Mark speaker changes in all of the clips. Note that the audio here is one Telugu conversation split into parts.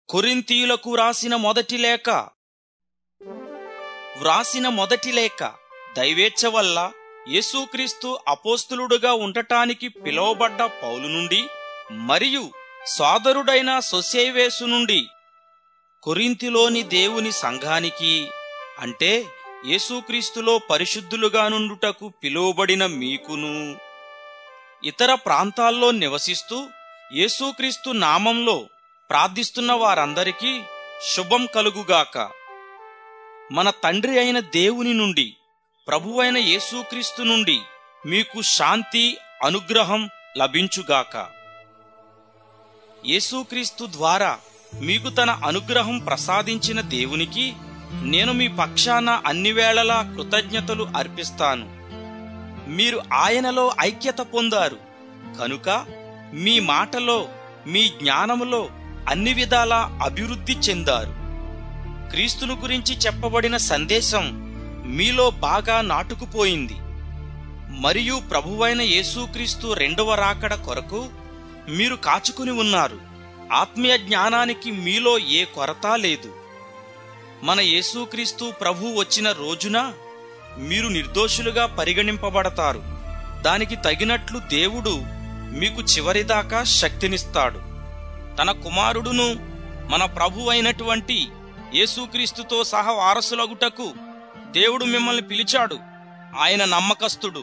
Speaker 1: కొరింతీయులకు రాసిన మొదటి లేఖ వ్రాసిన మొదటి లేఖ దైవేచ్ఛ వల్ల యేసుక్రీస్తు అపోస్తులుడుగా ఉండటానికి పిలువబడ్డ పౌలు నుండి మరియు సోదరుడైన సొసేవేసు నుండి కొరింతిలోని దేవుని సంఘానికి అంటే యేసుక్రీస్తులో పరిశుద్ధులుగా నుండుటకు పిలువబడిన మీకును ఇతర ప్రాంతాల్లో నివసిస్తూ యేసుక్రీస్తు నామంలో ప్రార్థిస్తున్న వారందరికీ శుభం కలుగుగాక మన తండ్రి అయిన దేవుని నుండి ప్రభువైన యేసుక్రీస్తు నుండి మీకు శాంతి అనుగ్రహం లభించుగాక యేసుక్రీస్తు ద్వారా మీకు తన అనుగ్రహం ప్రసాదించిన దేవునికి నేను మీ పక్షాన అన్ని వేళలా కృతజ్ఞతలు అర్పిస్తాను మీరు ఆయనలో ఐక్యత పొందారు కనుక మీ మాటలో మీ జ్ఞానములో అన్ని విధాలా అభివృద్ధి చెందారు క్రీస్తును గురించి చెప్పబడిన సందేశం మీలో బాగా నాటుకుపోయింది మరియు ప్రభువైన యేసుక్రీస్తు రెండవ రాకడ కొరకు మీరు కాచుకుని ఉన్నారు ఆత్మీయ జ్ఞానానికి మీలో ఏ కొరత లేదు మన యేసుక్రీస్తు ప్రభు వచ్చిన రోజున మీరు నిర్దోషులుగా పరిగణింపబడతారు దానికి తగినట్లు దేవుడు మీకు చివరిదాకా శక్తినిస్తాడు తన కుమారుడును మన ప్రభు అయినటువంటి యేసుక్రీస్తుతో సహా వారసులగుటకు దేవుడు మిమ్మల్ని పిలిచాడు ఆయన నమ్మకస్తుడు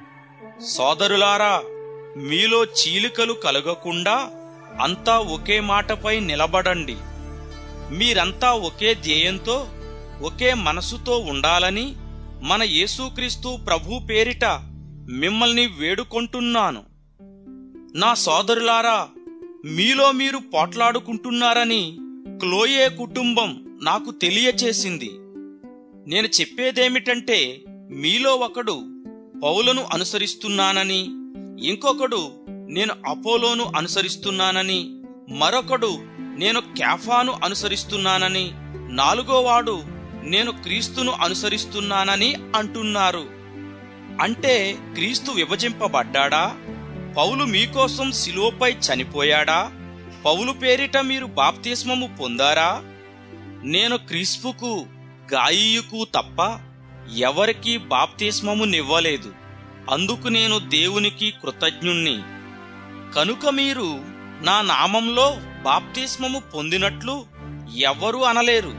Speaker 1: సోదరులారా మీలో చీలికలు కలగకుండా అంతా ఒకే మాటపై నిలబడండి మీరంతా ఒకే ధ్యేయంతో ఒకే మనసుతో ఉండాలని మన యేసుక్రీస్తు ప్రభు పేరిట మిమ్మల్ని వేడుకొంటున్నాను నా సోదరులారా మీలో మీరు పోట్లాడుకుంటున్నారని క్లోయే కుటుంబం నాకు తెలియచేసింది నేను చెప్పేదేమిటంటే మీలో ఒకడు పౌలను అనుసరిస్తున్నానని ఇంకొకడు నేను అపోలోను అనుసరిస్తున్నానని మరొకడు నేను క్యాఫాను అనుసరిస్తున్నానని నాలుగోవాడు నేను క్రీస్తును అనుసరిస్తున్నానని అంటున్నారు అంటే క్రీస్తు విభజింపబడ్డాడా పౌలు మీకోసం శిలువపై చనిపోయాడా పౌలు పేరిట మీరు బాప్తిస్మము పొందారా నేను క్రీస్తుకు గాయియుకు తప్ప ఎవరికీ బాప్తిస్మము నివ్వలేదు అందుకు నేను దేవునికి కృతజ్ఞుణ్ణి కనుక మీరు నా నామంలో బాప్తిస్మము పొందినట్లు ఎవ్వరూ అనలేరు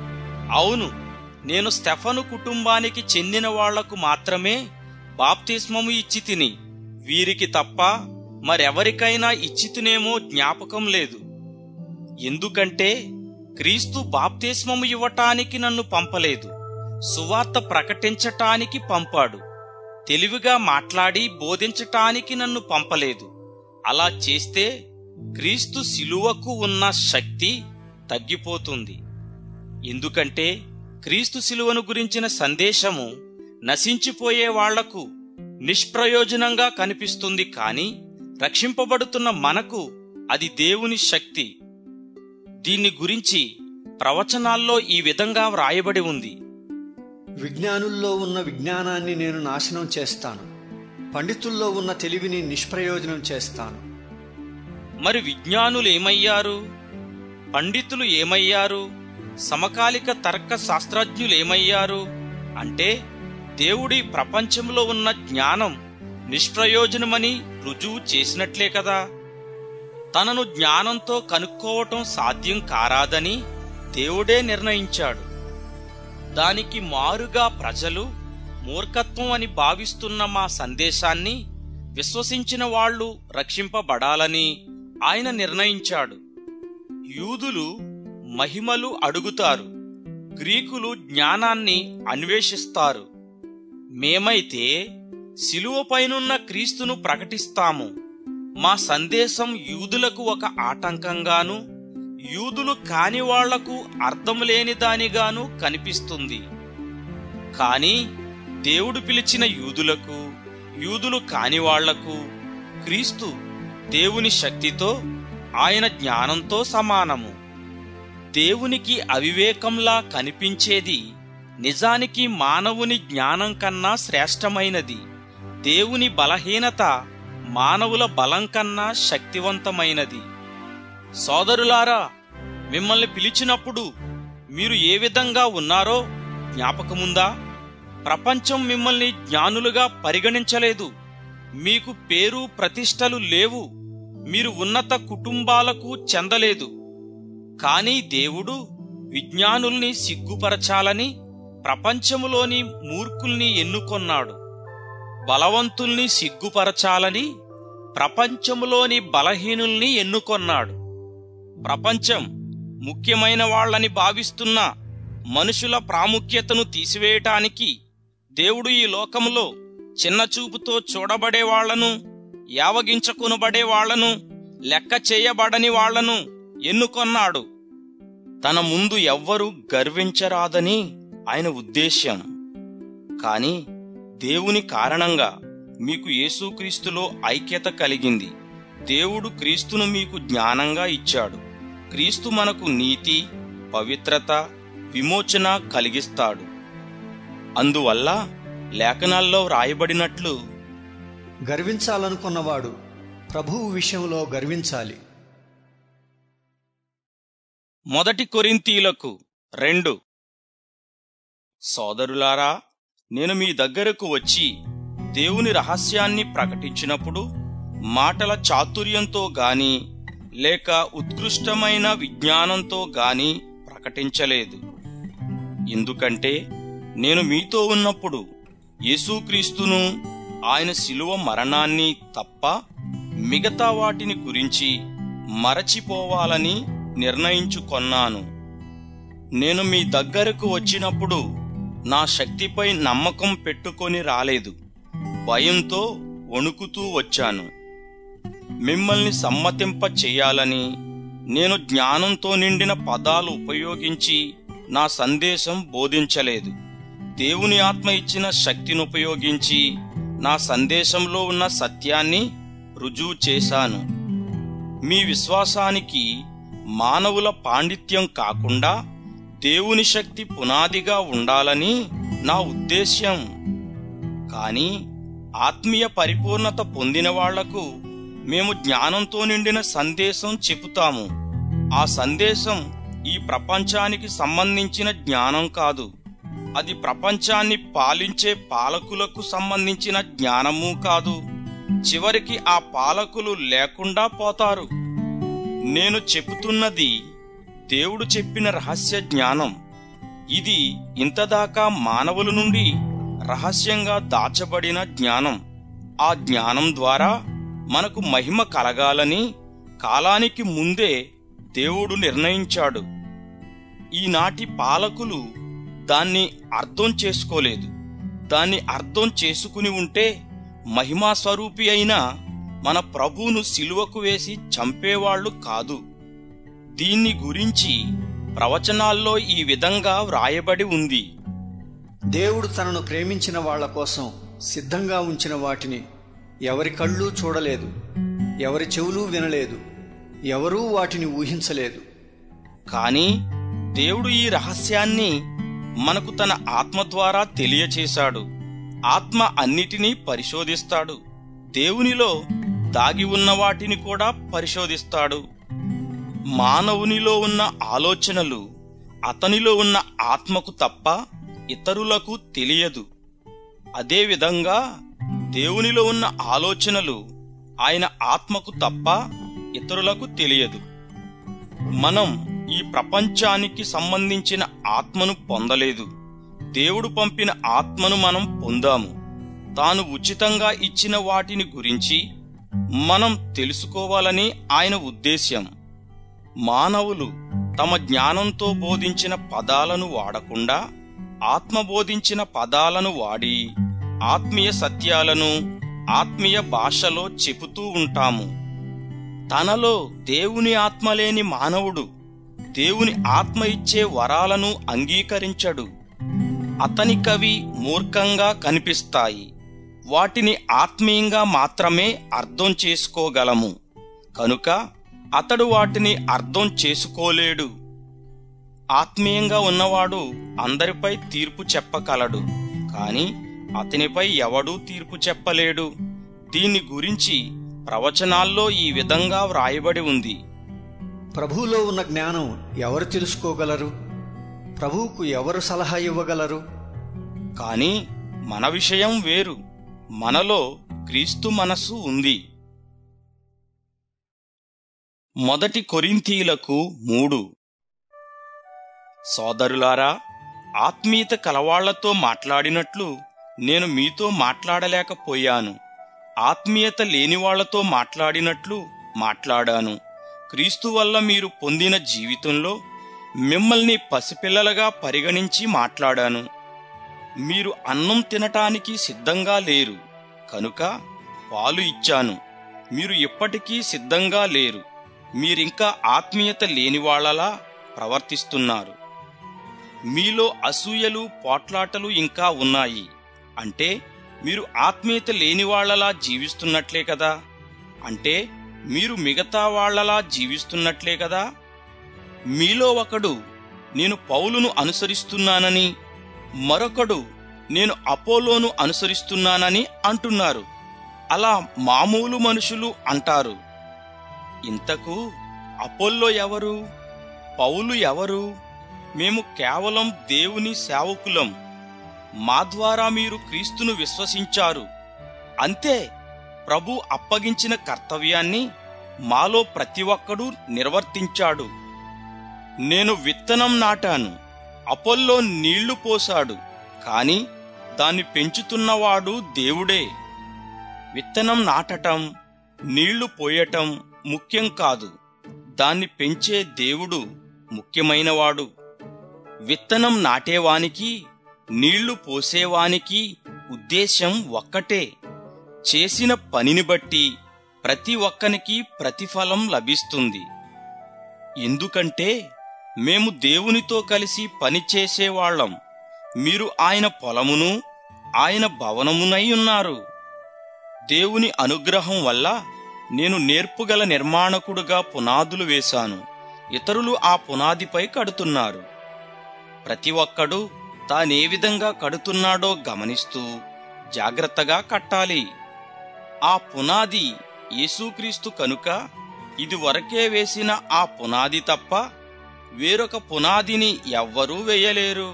Speaker 1: అవును నేను స్టెఫను కుటుంబానికి చెందిన వాళ్లకు మాత్రమే బాప్తిస్మము ఇచ్చి తిని వీరికి తప్ప మరెవరికైనా ఇచ్చితినేమో జ్ఞాపకం లేదు ఎందుకంటే క్రీస్తు బాప్తిస్మము ఇవ్వటానికి నన్ను పంపలేదు సువార్త ప్రకటించటానికి పంపాడు తెలివిగా మాట్లాడి బోధించటానికి నన్ను పంపలేదు అలా చేస్తే క్రీస్తు శిలువకు ఉన్న శక్తి తగ్గిపోతుంది ఎందుకంటే క్రీస్తు శిలువను గురించిన సందేశము నశించిపోయే వాళ్లకు నిష్ప్రయోజనంగా కనిపిస్తుంది కాని రక్షింపబడుతున్న మనకు అది దేవుని శక్తి దీన్ని గురించి ప్రవచనాల్లో ఈ విధంగా వ్రాయబడి ఉంది
Speaker 2: విజ్ఞానుల్లో ఉన్న విజ్ఞానాన్ని నేను నాశనం చేస్తాను పండితుల్లో ఉన్న తెలివిని నిష్ప్రయోజనం చేస్తాను
Speaker 1: మరి విజ్ఞానులు ఏమయ్యారు పండితులు ఏమయ్యారు సమకాలిక తర్క శాస్త్రజ్ఞులేమయ్యారు అంటే దేవుడి ప్రపంచంలో ఉన్న జ్ఞానం నిష్ప్రయోజనమని రుజువు చేసినట్లే కదా తనను జ్ఞానంతో కనుక్కోవటం సాధ్యం కారాదని దేవుడే నిర్ణయించాడు దానికి మారుగా ప్రజలు మూర్ఖత్వం అని భావిస్తున్న మా సందేశాన్ని విశ్వసించిన వాళ్ళు రక్షింపబడాలని ఆయన నిర్ణయించాడు యూదులు మహిమలు అడుగుతారు గ్రీకులు జ్ఞానాన్ని అన్వేషిస్తారు మేమైతే శిలువపైనున్న క్రీస్తును ప్రకటిస్తాము మా సందేశం యూదులకు ఒక ఆటంకంగాను యూదులు కాని వాళ్లకు అర్థం లేని దానిగాను కనిపిస్తుంది కాని దేవుడు పిలిచిన యూదులకు యూదులు కాని వాళ్లకు క్రీస్తు దేవుని శక్తితో ఆయన జ్ఞానంతో సమానము దేవునికి అవివేకంలా కనిపించేది నిజానికి మానవుని జ్ఞానం కన్నా శ్రేష్టమైనది దేవుని బలహీనత మానవుల బలం కన్నా శక్తివంతమైనది సోదరులారా మిమ్మల్ని పిలిచినప్పుడు మీరు ఏ విధంగా ఉన్నారో జ్ఞాపకముందా ప్రపంచం మిమ్మల్ని జ్ఞానులుగా పరిగణించలేదు మీకు పేరు ప్రతిష్టలు లేవు మీరు ఉన్నత కుటుంబాలకు చెందలేదు కాని దేవుడు విజ్ఞానుల్ని సిగ్గుపరచాలని ప్రపంచములోని మూర్ఖుల్ని ఎన్నుకొన్నాడు బలవంతుల్ని సిగ్గుపరచాలని ప్రపంచములోని బలహీనుల్ని ఎన్నుకొన్నాడు ప్రపంచం ముఖ్యమైన వాళ్ళని భావిస్తున్న మనుషుల ప్రాముఖ్యతను తీసివేయటానికి దేవుడు ఈ లోకంలో చిన్న చూపుతో చూడబడే వాళ్లను యావగించకునబడే వాళ్లను లెక్క చేయబడని వాళ్లను ఎన్నుకొన్నాడు తన ముందు ఎవ్వరూ గర్వించరాదని ఆయన ఉద్దేశ్యం కాని దేవుని కారణంగా మీకు యేసుక్రీస్తులో ఐక్యత కలిగింది దేవుడు క్రీస్తును మీకు జ్ఞానంగా ఇచ్చాడు క్రీస్తు మనకు నీతి పవిత్రత విమోచన కలిగిస్తాడు అందువల్ల లేఖనాల్లో వ్రాయబడినట్లు
Speaker 2: గర్వించాలనుకున్నవాడు ప్రభువు విషయంలో గర్వించాలి
Speaker 1: మొదటి కొరింతీలకు రెండు సోదరులారా నేను మీ దగ్గరకు వచ్చి దేవుని రహస్యాన్ని ప్రకటించినప్పుడు మాటల చాతుర్యంతో గాని లేక ఉత్కృష్టమైన విజ్ఞానంతో గాని ప్రకటించలేదు ఎందుకంటే నేను మీతో ఉన్నప్పుడు యేసుక్రీస్తును ఆయన శిలువ మరణాన్ని తప్ప మిగతా వాటిని గురించి మరచిపోవాలని నిర్ణయించుకొన్నాను నేను మీ దగ్గరకు వచ్చినప్పుడు నా శక్తిపై నమ్మకం పెట్టుకొని రాలేదు భయంతో వణుకుతూ వచ్చాను మిమ్మల్ని సమ్మతింప చెయ్యాలని నేను జ్ఞానంతో నిండిన పదాలు ఉపయోగించి నా సందేశం బోధించలేదు దేవుని ఆత్మ ఇచ్చిన శక్తిని ఉపయోగించి నా సందేశంలో ఉన్న సత్యాన్ని రుజువు చేశాను మీ విశ్వాసానికి మానవుల పాండిత్యం కాకుండా దేవుని శక్తి పునాదిగా ఉండాలని నా ఉద్దేశ్యం కాని ఆత్మీయ పరిపూర్ణత పొందిన వాళ్లకు మేము జ్ఞానంతో నిండిన సందేశం చెబుతాము ఆ సందేశం ఈ ప్రపంచానికి సంబంధించిన జ్ఞానం కాదు అది ప్రపంచాన్ని పాలించే పాలకులకు సంబంధించిన జ్ఞానము కాదు చివరికి ఆ పాలకులు లేకుండా పోతారు నేను చెబుతున్నది దేవుడు చెప్పిన రహస్య జ్ఞానం ఇది ఇంతదాకా మానవుల నుండి రహస్యంగా దాచబడిన జ్ఞానం ఆ జ్ఞానం ద్వారా మనకు మహిమ కలగాలని కాలానికి ముందే దేవుడు నిర్ణయించాడు ఈనాటి పాలకులు దాన్ని అర్థం చేసుకోలేదు దాన్ని అర్థం చేసుకుని ఉంటే మహిమా స్వరూపి అయిన మన ప్రభువును సిలువకు వేసి చంపేవాళ్లు కాదు దీన్ని గురించి ప్రవచనాల్లో ఈ విధంగా వ్రాయబడి ఉంది
Speaker 2: దేవుడు తనను ప్రేమించిన వాళ్ళ కోసం సిద్ధంగా ఉంచిన వాటిని ఎవరి కళ్ళు చూడలేదు ఎవరి చెవులు వినలేదు ఎవరూ వాటిని ఊహించలేదు
Speaker 1: కాని దేవుడు ఈ రహస్యాన్ని మనకు తన ఆత్మ ద్వారా తెలియచేశాడు ఆత్మ అన్నిటినీ పరిశోధిస్తాడు దేవునిలో దాగి ఉన్న వాటిని కూడా పరిశోధిస్తాడు మానవునిలో ఉన్న ఆలోచనలు అతనిలో ఉన్న ఆత్మకు తప్ప ఇతరులకు తెలియదు అదేవిధంగా దేవునిలో ఉన్న ఆలోచనలు ఆయన ఆత్మకు తప్ప ఇతరులకు తెలియదు మనం ఈ ప్రపంచానికి సంబంధించిన ఆత్మను పొందలేదు దేవుడు పంపిన ఆత్మను మనం పొందాము తాను ఉచితంగా ఇచ్చిన వాటిని గురించి మనం తెలుసుకోవాలని ఆయన ఉద్దేశ్యం మానవులు తమ జ్ఞానంతో బోధించిన పదాలను వాడకుండా ఆత్మ బోధించిన పదాలను వాడి ఆత్మీయ సత్యాలను ఆత్మీయ భాషలో చెబుతూ ఉంటాము తనలో దేవుని ఆత్మ లేని మానవుడు దేవుని ఆత్మ ఇచ్చే వరాలను అంగీకరించడు అతనికవి మూర్ఖంగా కనిపిస్తాయి వాటిని ఆత్మీయంగా మాత్రమే అర్థం చేసుకోగలము కనుక అతడు వాటిని అర్థం చేసుకోలేడు ఆత్మీయంగా ఉన్నవాడు అందరిపై తీర్పు చెప్పగలడు కాని అతనిపై ఎవడూ తీర్పు చెప్పలేడు దీని గురించి ప్రవచనాల్లో ఈ విధంగా వ్రాయబడి ఉంది
Speaker 2: ప్రభువులో ఉన్న జ్ఞానం ఎవరు తెలుసుకోగలరు ప్రభువుకు ఎవరు సలహా ఇవ్వగలరు
Speaker 1: కాని మన విషయం వేరు మనలో క్రీస్తు మనస్సు ఉంది మొదటి కొరింథీలకు మూడు సోదరులారా ఆత్మీయత కలవాళ్లతో మాట్లాడినట్లు నేను మీతో మాట్లాడలేకపోయాను ఆత్మీయత లేని వాళ్లతో మాట్లాడినట్లు మాట్లాడాను క్రీస్తు వల్ల మీరు పొందిన జీవితంలో మిమ్మల్ని పసిపిల్లలుగా పరిగణించి మాట్లాడాను మీరు అన్నం తినటానికి సిద్ధంగా లేరు కనుక పాలు ఇచ్చాను మీరు ఇప్పటికీ సిద్ధంగా లేరు మీరింకా ఆత్మీయత లేనివాళ్లలా ప్రవర్తిస్తున్నారు మీలో అసూయలు పోట్లాటలు ఇంకా ఉన్నాయి అంటే మీరు ఆత్మీయత లేనివాళ్లలా జీవిస్తున్నట్లే కదా అంటే మీరు మిగతా వాళ్లలా జీవిస్తున్నట్లే కదా మీలో ఒకడు నేను పౌలును అనుసరిస్తున్నానని మరొకడు నేను అపోలోను అనుసరిస్తున్నానని అంటున్నారు అలా మామూలు మనుషులు అంటారు ఇంతకు అపోల్లో ఎవరు పౌలు ఎవరు మేము కేవలం దేవుని సేవకులం మా ద్వారా మీరు క్రీస్తును విశ్వసించారు అంతే ప్రభు అప్పగించిన కర్తవ్యాన్ని మాలో ప్రతి ఒక్కడూ నిర్వర్తించాడు నేను విత్తనం నాటాను అపోల్లో నీళ్లు పోశాడు కాని దాన్ని పెంచుతున్నవాడు దేవుడే విత్తనం నాటటం నీళ్లు పోయటం ముఖ్యం కాదు దాన్ని పెంచే దేవుడు ముఖ్యమైనవాడు విత్తనం నాటేవానికి నీళ్లు పోసేవానికి ఉద్దేశం ఒక్కటే చేసిన పనిని బట్టి ప్రతి ఒక్కనికి ప్రతిఫలం లభిస్తుంది ఎందుకంటే మేము దేవునితో కలిసి పని చేసేవాళ్లం మీరు ఆయన పొలమును ఆయన భవనమునై ఉన్నారు దేవుని అనుగ్రహం వల్ల నేను నేర్పుగల నిర్మాణకుడుగా పునాదులు వేశాను ఇతరులు ఆ పునాదిపై కడుతున్నారు ప్రతి ఒక్కడు తానే విధంగా కడుతున్నాడో గమనిస్తూ జాగ్రత్తగా కట్టాలి ఆ పునాది యేసుక్రీస్తు కనుక ఇది వరకే వేసిన ఆ పునాది తప్ప వేరొక పునాదిని ఎవ్వరూ వేయలేరు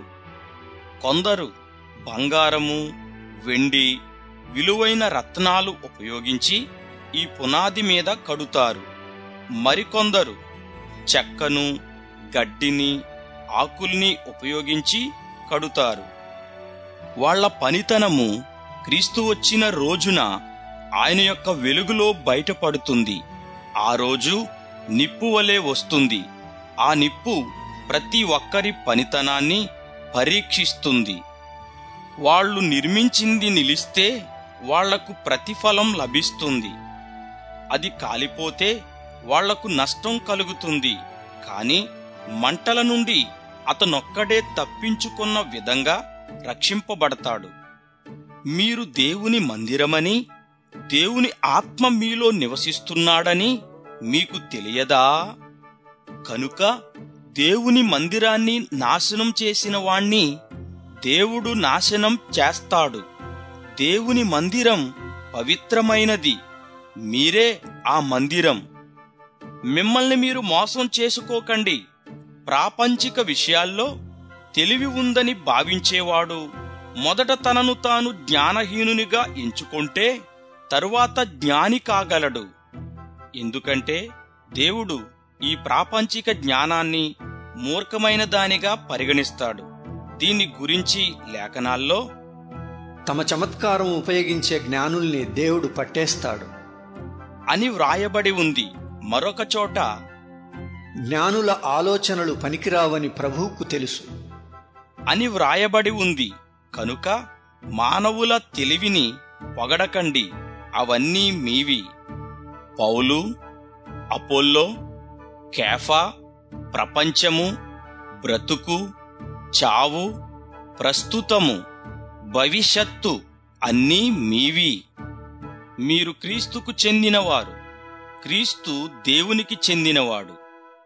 Speaker 1: కొందరు బంగారము వెండి విలువైన రత్నాలు ఉపయోగించి ఈ పునాది మీద కడుతారు మరికొందరు చెక్కను గడ్డిని ఆకుల్ని ఉపయోగించి కడుతారు వాళ్ళ పనితనము క్రీస్తు వచ్చిన రోజున ఆయన యొక్క వెలుగులో బయటపడుతుంది ఆ రోజు నిప్పు వలె వస్తుంది ఆ నిప్పు ప్రతి ఒక్కరి పనితనాన్ని పరీక్షిస్తుంది వాళ్ళు నిర్మించింది నిలిస్తే వాళ్లకు ప్రతిఫలం లభిస్తుంది అది కాలిపోతే వాళ్లకు నష్టం కలుగుతుంది కాని మంటల నుండి అతనొక్కడే తప్పించుకున్న విధంగా రక్షింపబడతాడు మీరు దేవుని మందిరమని దేవుని ఆత్మ మీలో నివసిస్తున్నాడని మీకు తెలియదా కనుక దేవుని మందిరాన్ని నాశనం చేసిన వాణ్ణి దేవుడు నాశనం చేస్తాడు దేవుని మందిరం పవిత్రమైనది మీరే ఆ మందిరం మిమ్మల్ని మీరు మోసం చేసుకోకండి ప్రాపంచిక విషయాల్లో తెలివి ఉందని భావించేవాడు మొదట తనను తాను జ్ఞానహీనునిగా ఎంచుకుంటే తరువాత జ్ఞాని కాగలడు ఎందుకంటే దేవుడు ఈ ప్రాపంచిక జ్ఞానాన్ని మూర్ఖమైన దానిగా పరిగణిస్తాడు దీని గురించి లేఖనాల్లో
Speaker 2: తమ చమత్కారం ఉపయోగించే జ్ఞానుల్ని దేవుడు పట్టేస్తాడు
Speaker 1: అని వ్రాయబడి ఉంది మరొక చోట
Speaker 2: జ్ఞానుల ఆలోచనలు పనికిరావని ప్రభువుకు తెలుసు
Speaker 1: అని వ్రాయబడి ఉంది కనుక మానవుల తెలివిని పొగడకండి అవన్నీ మీవి పౌలు అపోల్లో కేఫా ప్రపంచము బ్రతుకు చావు ప్రస్తుతము భవిష్యత్తు అన్నీ మీవి మీరు క్రీస్తుకు చెందినవారు క్రీస్తు దేవునికి చెందినవాడు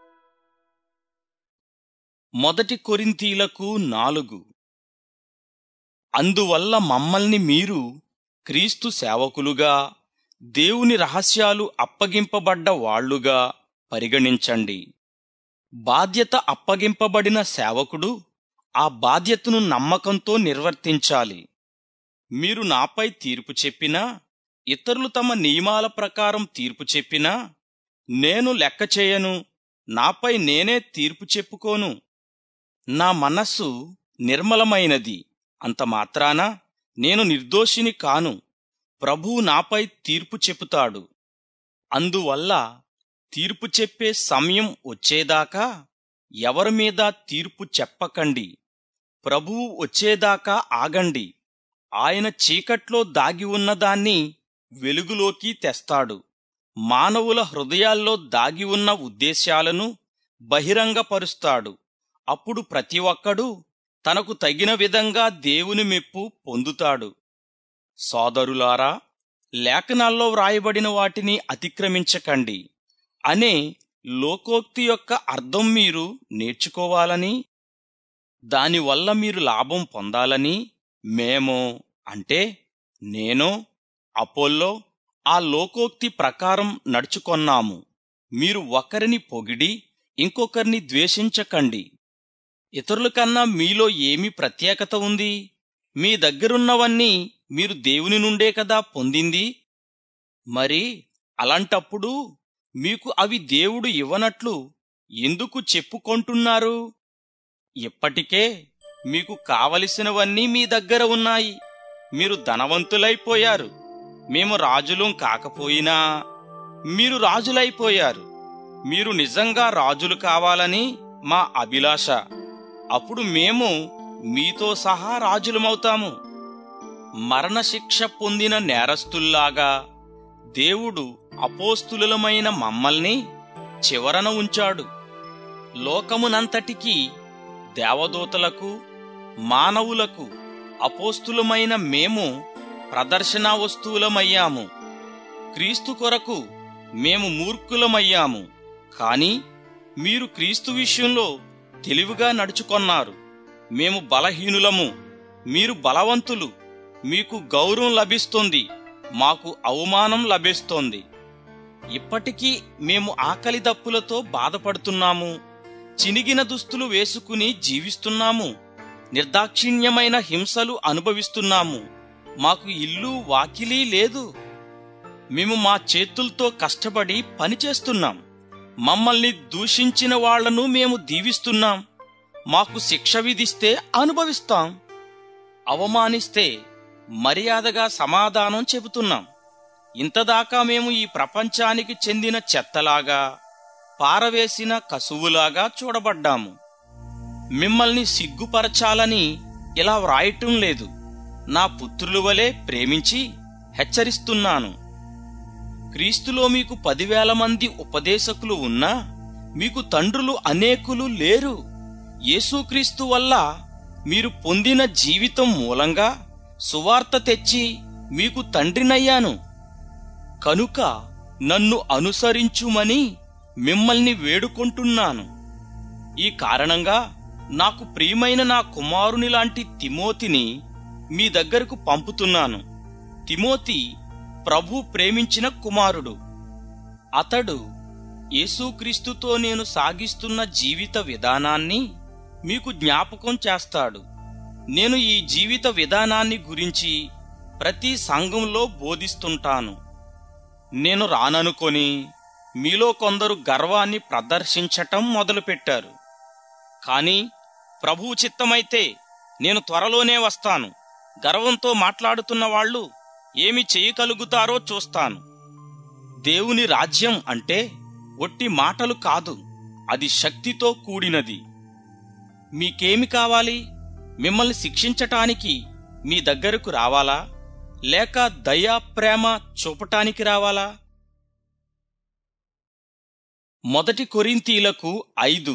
Speaker 1: మొదటి కొరింథీలకు నాలుగు అందువల్ల మమ్మల్ని మీరు క్రీస్తు సేవకులుగా దేవుని రహస్యాలు అప్పగింపబడ్డ వాళ్ళుగా పరిగణించండి బాధ్యత అప్పగింపబడిన సేవకుడు ఆ బాధ్యతను నమ్మకంతో నిర్వర్తించాలి మీరు నాపై తీర్పు చెప్పినా ఇతరులు తమ నియమాల ప్రకారం తీర్పు చెప్పినా నేను లెక్క చేయను నాపై నేనే తీర్పు చెప్పుకోను నా మనస్సు నిర్మలమైనది అంత మాత్రాన నేను నిర్దోషిని కాను ప్రభువు నాపై తీర్పు చెప్పుతాడు అందువల్ల తీర్పు చెప్పే సమయం వచ్చేదాకా ఎవరి మీద తీర్పు చెప్పకండి ప్రభువు వచ్చేదాకా ఆగండి ఆయన చీకట్లో దాగి ఉన్నదాన్ని వెలుగులోకి తెస్తాడు మానవుల హృదయాల్లో దాగి ఉన్న ఉద్దేశాలను బహిరంగపరుస్తాడు అప్పుడు ప్రతి ఒక్కడూ తనకు తగిన విధంగా దేవుని మెప్పు పొందుతాడు సోదరులారా లేఖనాల్లో వ్రాయబడిన వాటిని అతిక్రమించకండి అనే లోకోక్తి యొక్క అర్థం మీరు నేర్చుకోవాలని దానివల్ల మీరు లాభం పొందాలని మేమో అంటే నేను అపోల్లో ఆ లోకోక్తి ప్రకారం నడుచుకొన్నాము మీరు ఒకరిని పొగిడి ఇంకొకరిని ద్వేషించకండి ఇతరుల కన్నా మీలో ఏమి ప్రత్యేకత ఉంది మీ దగ్గరున్నవన్నీ మీరు దేవుని నుండే కదా పొందింది మరి అలాంటప్పుడు మీకు అవి దేవుడు ఇవ్వనట్లు ఎందుకు చెప్పుకొంటున్నారు ఇప్పటికే మీకు కావలసినవన్నీ మీ దగ్గర ఉన్నాయి మీరు ధనవంతులైపోయారు మేము రాజులం కాకపోయినా మీరు రాజులైపోయారు మీరు నిజంగా రాజులు కావాలని మా అభిలాష అప్పుడు మేము మీతో సహా రాజులమవుతాము మరణశిక్ష పొందిన నేరస్తుల్లాగా దేవుడు అపోస్తులమైన మమ్మల్ని చివరన ఉంచాడు లోకమునంతటికీ దేవదూతలకు మానవులకు అపోస్తులమైన మేము ప్రదర్శనా వస్తువులమయ్యాము క్రీస్తు కొరకు మేము మూర్ఖులమయ్యాము కాని మీరు క్రీస్తు విషయంలో తెలివిగా నడుచుకొన్నారు మేము బలహీనులము మీరు బలవంతులు మీకు గౌరవం లభిస్తుంది మాకు అవమానం లభిస్తోంది ఇప్పటికీ మేము ఆకలి దప్పులతో బాధపడుతున్నాము చినిగిన దుస్తులు వేసుకుని జీవిస్తున్నాము నిర్దాక్షిణ్యమైన హింసలు అనుభవిస్తున్నాము మాకు ఇల్లు వాకిలీ లేదు మేము మా చేతులతో కష్టపడి పనిచేస్తున్నాం మమ్మల్ని దూషించిన వాళ్లను మేము దీవిస్తున్నాం మాకు శిక్ష విధిస్తే అనుభవిస్తాం అవమానిస్తే మర్యాదగా సమాధానం చెబుతున్నాం ఇంతదాకా మేము ఈ ప్రపంచానికి చెందిన చెత్తలాగా పారవేసిన కసువులాగా చూడబడ్డాము మిమ్మల్ని సిగ్గుపరచాలని ఇలా వ్రాయటం లేదు నా పుత్రుల వలె ప్రేమించి హెచ్చరిస్తున్నాను క్రీస్తులో మీకు పదివేల మంది ఉపదేశకులు ఉన్నా మీకు తండ్రులు అనేకులు లేరు యేసుక్రీస్తు వల్ల మీరు పొందిన జీవితం మూలంగా సువార్త తెచ్చి మీకు తండ్రినయ్యాను కనుక నన్ను అనుసరించుమని మిమ్మల్ని వేడుకుంటున్నాను ఈ కారణంగా నాకు ప్రియమైన నా కుమారుని లాంటి తిమోతిని మీ దగ్గరకు పంపుతున్నాను తిమోతి ప్రభు ప్రేమించిన కుమారుడు అతడు యేసుక్రీస్తుతో నేను సాగిస్తున్న జీవిత విధానాన్ని మీకు జ్ఞాపకం చేస్తాడు నేను ఈ జీవిత విధానాన్ని గురించి ప్రతి సంఘంలో బోధిస్తుంటాను నేను రాననుకొని మీలో కొందరు గర్వాన్ని ప్రదర్శించటం మొదలుపెట్టారు కాని ప్రభువు చిత్తమైతే నేను త్వరలోనే వస్తాను గర్వంతో మాట్లాడుతున్న వాళ్ళు ఏమి చేయగలుగుతారో చూస్తాను దేవుని రాజ్యం అంటే ఒట్టి మాటలు కాదు అది శక్తితో కూడినది మీకేమి కావాలి మిమ్మల్ని శిక్షించటానికి మీ దగ్గరకు రావాలా లేక దయా ప్రేమ చూపటానికి రావాలా మొదటి కొరింతీలకు ఐదు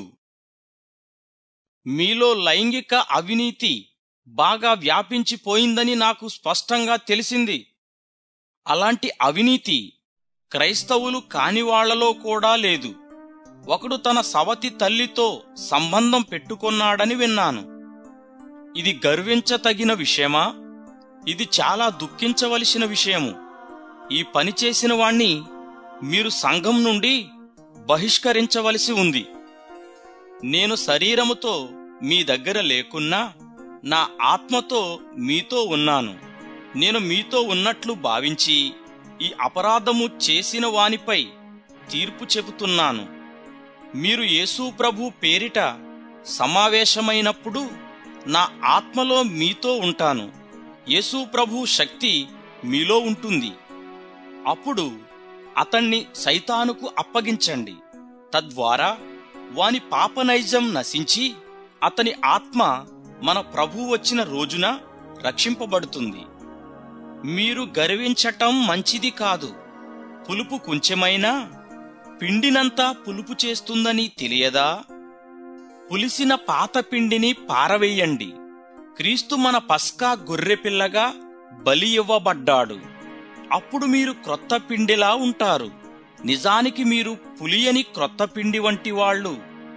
Speaker 1: మీలో లైంగిక అవినీతి బాగా వ్యాపించిపోయిందని నాకు స్పష్టంగా తెలిసింది అలాంటి అవినీతి క్రైస్తవులు కానివాళ్లలో కూడా లేదు ఒకడు తన సవతి తల్లితో సంబంధం పెట్టుకొన్నాడని విన్నాను ఇది గర్వించతగిన విషయమా ఇది చాలా దుఃఖించవలసిన విషయము ఈ పని చేసిన వాణ్ణి మీరు సంఘం నుండి బహిష్కరించవలసి ఉంది నేను శరీరముతో మీ దగ్గర లేకున్నా నా ఆత్మతో మీతో ఉన్నాను నేను మీతో ఉన్నట్లు భావించి ఈ అపరాధము చేసిన వానిపై తీర్పు చెబుతున్నాను మీరు యేసు ప్రభు పేరిట సమావేశమైనప్పుడు నా ఆత్మలో మీతో ఉంటాను యేసు ప్రభు శక్తి మీలో ఉంటుంది అప్పుడు అతణ్ణి సైతానుకు అప్పగించండి తద్వారా వాని పాపనైజం నశించి అతని ఆత్మ మన ప్రభు వచ్చిన రోజున రక్షింపబడుతుంది మీరు గర్వించటం మంచిది కాదు పులుపు కొంచెమైనా పిండినంతా పులుపు చేస్తుందని తెలియదా పులిసిన పాత పిండిని పారవేయండి క్రీస్తు మన పస్కా గొర్రెపిల్లగా బలి ఇవ్వబడ్డాడు అప్పుడు మీరు క్రొత్త పిండిలా ఉంటారు నిజానికి మీరు పులియని క్రొత్త పిండి వంటి వాళ్ళు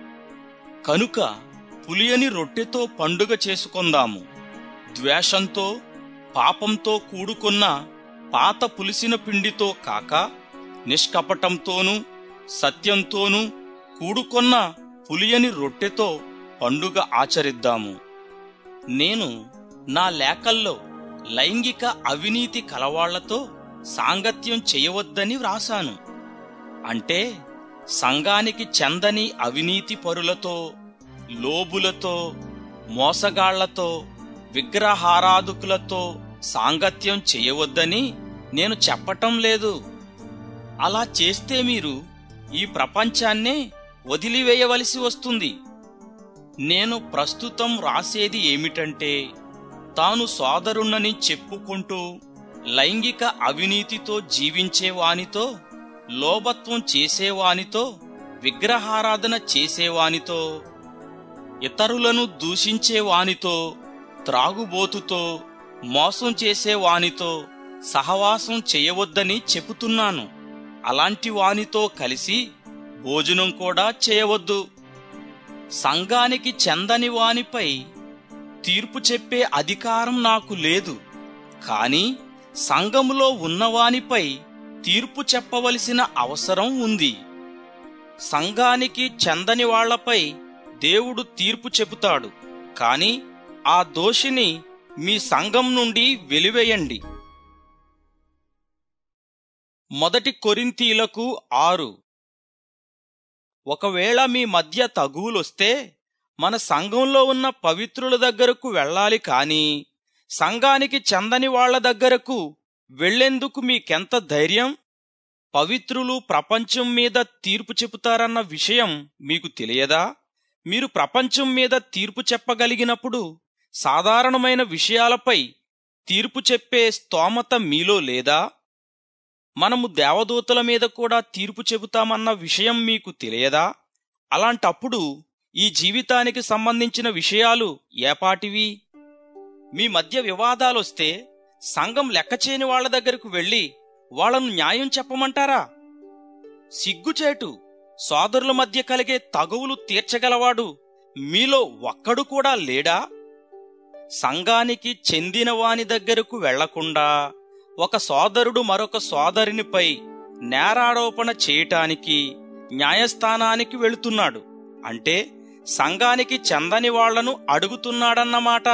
Speaker 1: కనుక పులియని రొట్టెతో పండుగ చేసుకొందాము ద్వేషంతో పాపంతో కూడుకున్న పాత పులిసిన పిండితో కాక నిష్కపటంతోనూ సత్యంతోనూ కూడుకొన్న పులియని రొట్టెతో పండుగ ఆచరిద్దాము నేను నా లేఖల్లో లైంగిక అవినీతి కలవాళ్లతో సాంగత్యం చేయవద్దని వ్రాసాను అంటే సంఘానికి చెందని అవినీతి పరులతో లోబులతో మోసగాళ్లతో విగ్రహారాధకులతో సాంగత్యం చేయవద్దని నేను చెప్పటం లేదు అలా చేస్తే మీరు ఈ ప్రపంచాన్నే వదిలివేయవలసి వస్తుంది నేను ప్రస్తుతం రాసేది ఏమిటంటే తాను సోదరుణ్ణని చెప్పుకుంటూ లైంగిక అవినీతితో జీవించేవానితో లోభత్వం చేసేవానితో విగ్రహారాధన చేసేవానితో ఇతరులను దూషించేవానితో త్రాగుబోతుతో మోసం చేసేవానితో సహవాసం చేయవద్దని చెబుతున్నాను అలాంటి వానితో కలిసి భోజనం కూడా చేయవద్దు సంఘానికి చెందని వానిపై తీర్పు చెప్పే అధికారం నాకు లేదు కాని సంఘములో ఉన్నవానిపై తీర్పు చెప్పవలసిన అవసరం ఉంది సంఘానికి చెందని వాళ్లపై దేవుడు తీర్పు చెబుతాడు కాని ఆ దోషిని మీ సంఘం నుండి వెలివేయండి మొదటి కొరింతీలకు ఆరు ఒకవేళ మీ మధ్య తగువులొస్తే మన సంఘంలో ఉన్న పవిత్రుల దగ్గరకు వెళ్ళాలి కాని సంఘానికి చెందని వాళ్ల దగ్గరకు వెళ్లేందుకు మీకెంత ధైర్యం పవిత్రులు ప్రపంచం మీద తీర్పు చెబుతారన్న విషయం మీకు తెలియదా మీరు ప్రపంచం మీద తీర్పు చెప్పగలిగినప్పుడు సాధారణమైన విషయాలపై తీర్పు చెప్పే స్తోమత మీలో లేదా మనము దేవదూతల మీద కూడా తీర్పు చెబుతామన్న విషయం మీకు తెలియదా అలాంటప్పుడు ఈ జీవితానికి సంబంధించిన విషయాలు ఏపాటివి మీ మధ్య వివాదాలొస్తే సంఘం లెక్కచేని వాళ్ల దగ్గరకు వెళ్లి వాళ్లను న్యాయం చెప్పమంటారా సిగ్గుచేటు సోదరుల మధ్య కలిగే తగువులు తీర్చగలవాడు మీలో ఒక్కడు కూడా లేడా సంఘానికి చెందిన వాని దగ్గరకు వెళ్లకుండా ఒక సోదరుడు మరొక సోదరునిపై నేరారోపణ చేయటానికి న్యాయస్థానానికి వెళుతున్నాడు అంటే సంఘానికి చెందని వాళ్లను అడుగుతున్నాడన్నమాట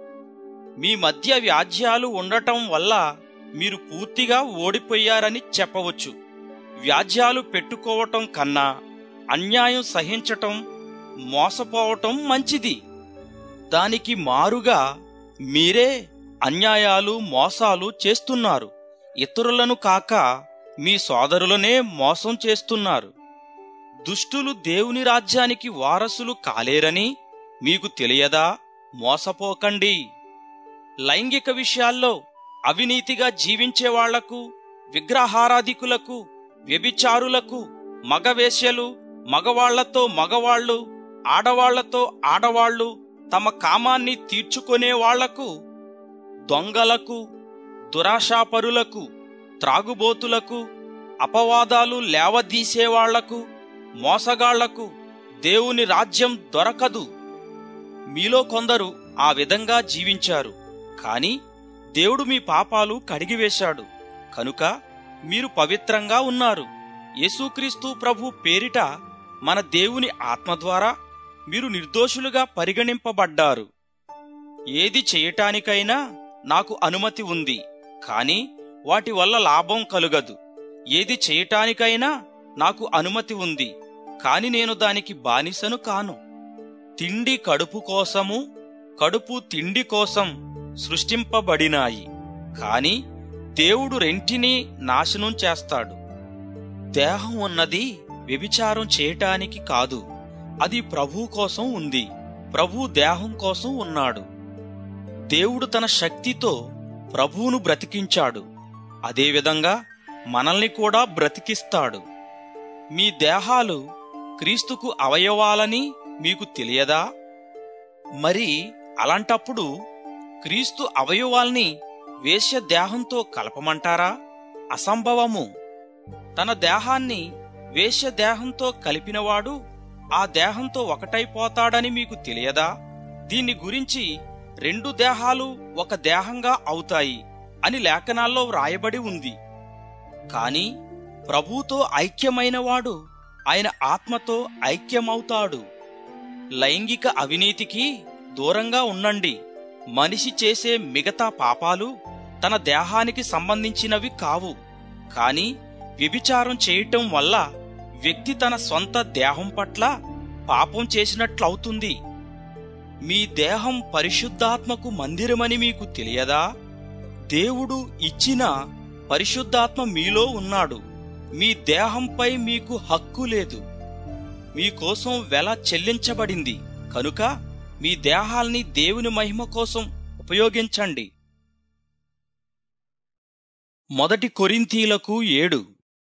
Speaker 1: మీ మధ్య వ్యాజ్యాలు ఉండటం వల్ల మీరు పూర్తిగా ఓడిపోయారని చెప్పవచ్చు వ్యాజ్యాలు పెట్టుకోవటం కన్నా అన్యాయం సహించటం మోసపోవటం మంచిది దానికి మారుగా మీరే అన్యాయాలు మోసాలు చేస్తున్నారు ఇతరులను కాక మీ సోదరులనే మోసం చేస్తున్నారు దుష్టులు దేవుని రాజ్యానికి వారసులు కాలేరని మీకు తెలియదా మోసపోకండి లైంగిక విషయాల్లో అవినీతిగా జీవించే వాళ్లకు విగ్రహారాధికులకు వ్యభిచారులకు మగవేశ్యలు మగవాళ్లతో మగవాళ్లు ఆడవాళ్లతో ఆడవాళ్లు తమ కామాన్ని తీర్చుకునే వాళ్లకు దొంగలకు దురాశాపరులకు త్రాగుబోతులకు అపవాదాలు లేవదీసేవాళ్లకు మోసగాళ్లకు దేవుని రాజ్యం దొరకదు మీలో కొందరు ఆ విధంగా జీవించారు కాని దేవుడు మీ పాపాలు కడిగివేశాడు కనుక మీరు పవిత్రంగా ఉన్నారు యేసుక్రీస్తు ప్రభు పేరిట మన దేవుని ఆత్మ ద్వారా మీరు నిర్దోషులుగా పరిగణింపబడ్డారు ఏది చేయటానికైనా నాకు అనుమతి ఉంది కాని వాటి వల్ల లాభం కలుగదు ఏది చేయటానికైనా నాకు అనుమతి ఉంది కాని నేను దానికి బానిసను కాను తిండి కడుపు కోసము కడుపు తిండి కోసం సృష్టింపబడినాయి కాని దేవుడు రెంటినీ నాశనం చేస్తాడు దేహం ఉన్నది వ్యభిచారం చేయటానికి కాదు అది ప్రభు కోసం ఉంది ప్రభు దేహం కోసం ఉన్నాడు దేవుడు తన శక్తితో ప్రభువును బ్రతికించాడు అదేవిధంగా మనల్ని కూడా బ్రతికిస్తాడు మీ దేహాలు క్రీస్తుకు అవయవాలని మీకు తెలియదా మరి అలాంటప్పుడు క్రీస్తు అవయవాల్ని వేశ్య దేహంతో కలపమంటారా అసంభవము తన దేహాన్ని వేశ్య దేహంతో కలిపినవాడు ఆ దేహంతో ఒకటైపోతాడని మీకు తెలియదా దీన్ని గురించి రెండు దేహాలు ఒక దేహంగా అవుతాయి అని లేఖనాల్లో వ్రాయబడి ఉంది కాని ప్రభువుతో ఐక్యమైనవాడు ఆయన ఆత్మతో ఐక్యమవుతాడు లైంగిక అవినీతికి దూరంగా ఉండండి మనిషి చేసే మిగతా పాపాలు తన దేహానికి సంబంధించినవి కావు కాని వ్యభిచారం చేయటం వల్ల వ్యక్తి తన సొంత దేహం పట్ల పాపం చేసినట్లవుతుంది మీ దేహం పరిశుద్ధాత్మకు మందిరమని మీకు తెలియదా దేవుడు ఇచ్చిన పరిశుద్ధాత్మ మీలో ఉన్నాడు మీ దేహంపై మీకు హక్కు లేదు మీకోసం వెల చెల్లించబడింది కనుక మీ దేహాల్ని దేవుని మహిమ కోసం ఉపయోగించండి మొదటి కొరింథీలకు ఏడు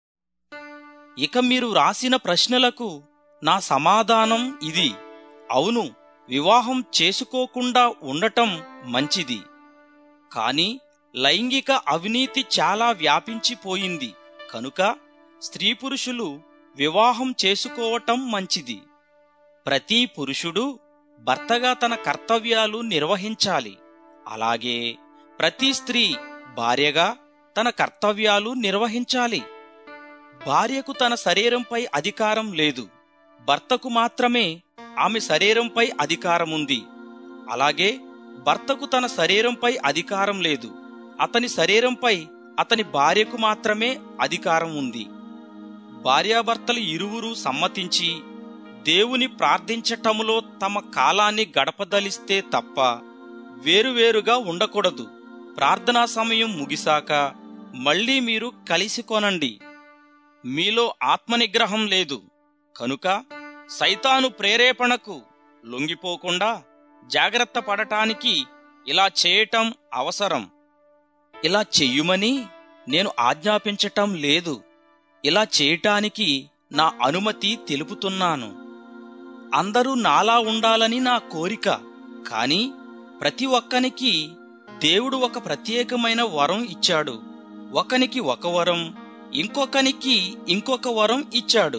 Speaker 1: ఇక మీరు రాసిన ప్రశ్నలకు నా సమాధానం ఇది అవును వివాహం చేసుకోకుండా ఉండటం మంచిది కాని లైంగిక అవినీతి చాలా వ్యాపించిపోయింది కనుక స్త్రీ పురుషులు వివాహం చేసుకోవటం మంచిది ప్రతి పురుషుడు భర్తగా తన కర్తవ్యాలు నిర్వహించాలి అలాగే ప్రతి స్త్రీ భార్యగా తన కర్తవ్యాలు నిర్వహించాలి భార్యకు తన శరీరంపై అధికారం లేదు భర్తకు మాత్రమే ఆమె శరీరంపై అధికారముంది అలాగే భర్తకు తన శరీరంపై అధికారం లేదు అతని శరీరంపై అతని భార్యకు మాత్రమే అధికారం ఉంది భార్యాభర్తలు ఇరువురు సమ్మతించి దేవుని ప్రార్థించటములో తమ కాలాన్ని గడపదలిస్తే తప్ప వేరువేరుగా ఉండకూడదు ప్రార్థనా సమయం ముగిసాక మళ్ళీ మీరు కలిసి కొనండి మీలో ఆత్మనిగ్రహం లేదు కనుక సైతాను ప్రేరేపణకు లొంగిపోకుండా జాగ్రత్త పడటానికి ఇలా చేయటం అవసరం ఇలా చెయ్యుమని నేను ఆజ్ఞాపించటం లేదు ఇలా చేయటానికి నా అనుమతి తెలుపుతున్నాను అందరూ నాలా ఉండాలని నా కోరిక కాని ప్రతి ఒక్కనికి దేవుడు ఒక ప్రత్యేకమైన వరం ఇచ్చాడు ఒకనికి ఒక వరం ఇంకొకనికి ఇంకొక వరం ఇచ్చాడు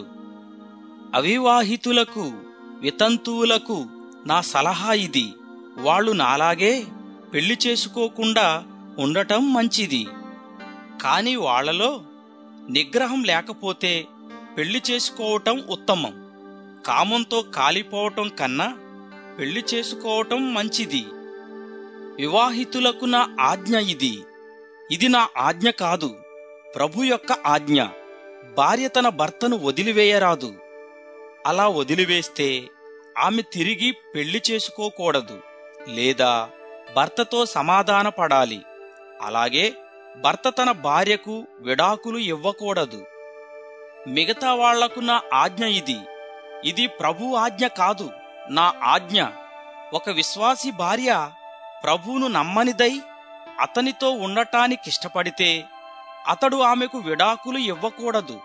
Speaker 1: అవివాహితులకు వితంతువులకు నా సలహా ఇది వాళ్ళు నాలాగే పెళ్లి చేసుకోకుండా ఉండటం మంచిది కాని వాళ్లలో నిగ్రహం లేకపోతే పెళ్లి చేసుకోవటం ఉత్తమం కామంతో కాలిపోవటం కన్నా పెళ్లి చేసుకోవటం మంచిది వివాహితులకు నా ఆజ్ఞ ఇది ఇది నా ఆజ్ఞ కాదు ప్రభు యొక్క ఆజ్ఞ భార్య తన భర్తను వదిలివేయరాదు అలా వదిలివేస్తే ఆమె తిరిగి పెళ్లి చేసుకోకూడదు లేదా భర్తతో సమాధాన పడాలి అలాగే భర్త తన భార్యకు విడాకులు ఇవ్వకూడదు మిగతా వాళ్లకు నా ఆజ్ఞ ఇది ఇది ప్రభు ఆజ్ఞ కాదు నా ఆజ్ఞ ఒక విశ్వాసి భార్య ప్రభువును నమ్మనిదై అతనితో ఉండటానికిష్టపడితే అతడు ఆమెకు విడాకులు ఇవ్వకూడదు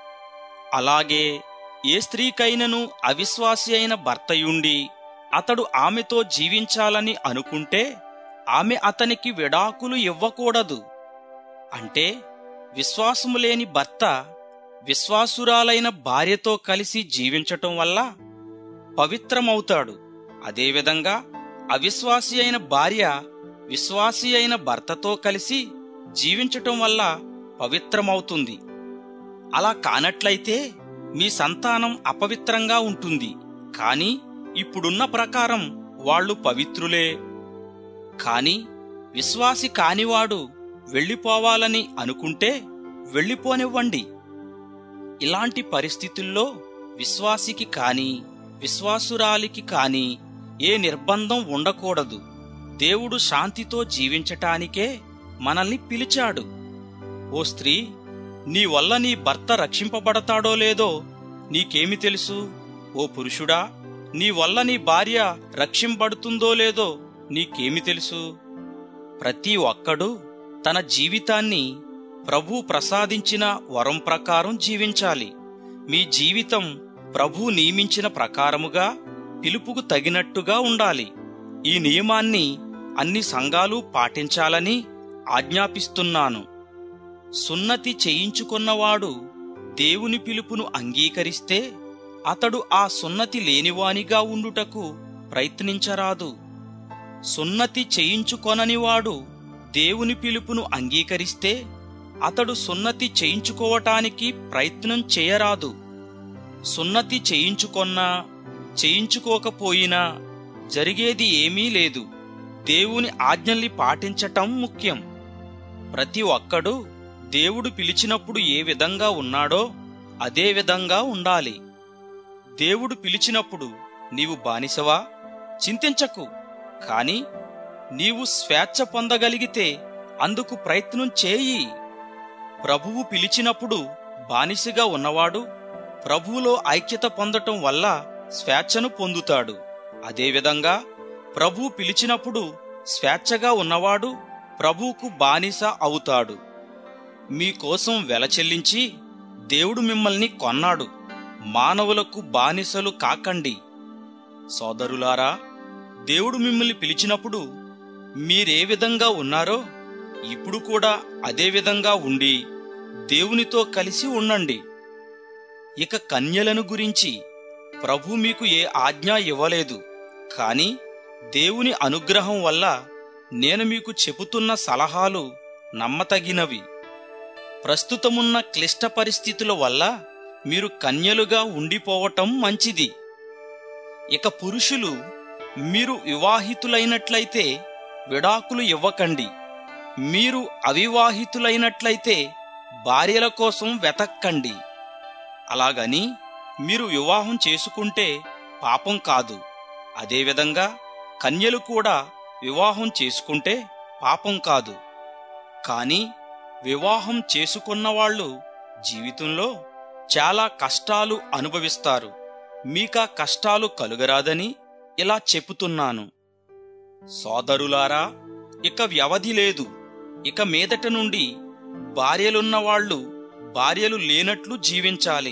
Speaker 1: అలాగే ఏ స్త్రీకైనను అవిశ్వాసి అయిన భర్తయుండి అతడు ఆమెతో జీవించాలని అనుకుంటే ఆమె అతనికి విడాకులు ఇవ్వకూడదు అంటే విశ్వాసము లేని భర్త విశ్వాసురాలైన భార్యతో కలిసి జీవించటం వల్ల పవిత్రమవుతాడు అదేవిధంగా అవిశ్వాసి అయిన భార్య విశ్వాసి అయిన భర్తతో కలిసి జీవించటం వల్ల పవిత్రమవుతుంది అలా కానట్లయితే మీ సంతానం అపవిత్రంగా ఉంటుంది కాని ఇప్పుడున్న ప్రకారం వాళ్ళు పవిత్రులే కాని విశ్వాసి కానివాడు వెళ్ళిపోవాలని అనుకుంటే వెళ్ళిపోనివ్వండి ఇలాంటి పరిస్థితుల్లో విశ్వాసికి కాని విశ్వాసురాలికి కాని ఏ నిర్బంధం ఉండకూడదు దేవుడు శాంతితో జీవించటానికే మనల్ని పిలిచాడు ఓ స్త్రీ నీ వల్ల నీ భర్త రక్షింపబడతాడో లేదో నీకేమి తెలుసు ఓ పురుషుడా నీ వల్ల నీ భార్య రక్షింపబడుతుందో లేదో నీకేమి తెలుసు ప్రతి ఒక్కడూ తన జీవితాన్ని ప్రభు ప్రసాదించిన వరం ప్రకారం జీవించాలి మీ జీవితం ప్రభు నియమించిన ప్రకారముగా పిలుపుకు తగినట్టుగా ఉండాలి ఈ నియమాన్ని అన్ని సంఘాలు పాటించాలని ఆజ్ఞాపిస్తున్నాను సున్నతి చేయించుకున్నవాడు దేవుని పిలుపును అంగీకరిస్తే అతడు ఆ సున్నతి లేనివానిగా ఉండుటకు ప్రయత్నించరాదు సున్నతి చేయించుకొననివాడు దేవుని పిలుపును అంగీకరిస్తే అతడు సున్నతి చేయించుకోవటానికి ప్రయత్నం చేయరాదు సున్నతి చేయించుకొన్నా చేయించుకోకపోయినా జరిగేది ఏమీ లేదు దేవుని ఆజ్ఞల్ని పాటించటం ముఖ్యం ప్రతి ఒక్కడూ దేవుడు పిలిచినప్పుడు ఏ విధంగా ఉన్నాడో అదే విధంగా ఉండాలి దేవుడు పిలిచినప్పుడు నీవు బానిసవా చింతించకు కాని నీవు స్వేచ్ఛ పొందగలిగితే అందుకు ప్రయత్నం చేయి ప్రభువు పిలిచినప్పుడు బానిసగా ఉన్నవాడు ప్రభువులో ఐక్యత పొందటం వల్ల స్వేచ్ఛను పొందుతాడు అదేవిధంగా ప్రభు పిలిచినప్పుడు స్వేచ్ఛగా ఉన్నవాడు ప్రభువుకు బానిస అవుతాడు మీకోసం వెల చెల్లించి దేవుడు మిమ్మల్ని కొన్నాడు మానవులకు బానిసలు కాకండి సోదరులారా దేవుడు మిమ్మల్ని పిలిచినప్పుడు మీరే విధంగా ఉన్నారో ఇప్పుడు కూడా అదే విధంగా ఉండి దేవునితో కలిసి ఉండండి ఇక కన్యలను గురించి ప్రభు మీకు ఏ ఆజ్ఞ ఇవ్వలేదు కాని దేవుని అనుగ్రహం వల్ల నేను మీకు చెబుతున్న సలహాలు నమ్మతగినవి ప్రస్తుతమున్న క్లిష్ట పరిస్థితుల వల్ల మీరు కన్యలుగా ఉండిపోవటం మంచిది ఇక పురుషులు మీరు వివాహితులైనట్లయితే విడాకులు ఇవ్వకండి మీరు అవివాహితులైనట్లయితే భార్యల కోసం వెతక్కండి అలాగని మీరు వివాహం చేసుకుంటే పాపం కాదు అదేవిధంగా కన్యలు కూడా వివాహం చేసుకుంటే పాపం కాదు కాని వివాహం చేసుకున్న వాళ్ళు జీవితంలో చాలా కష్టాలు అనుభవిస్తారు మీకా కష్టాలు కలుగరాదని ఇలా చెప్పుతున్నాను సోదరులారా ఇక వ్యవధి లేదు ఇక మీదట నుండి భార్యలున్నవాళ్లు భార్యలు లేనట్లు జీవించాలి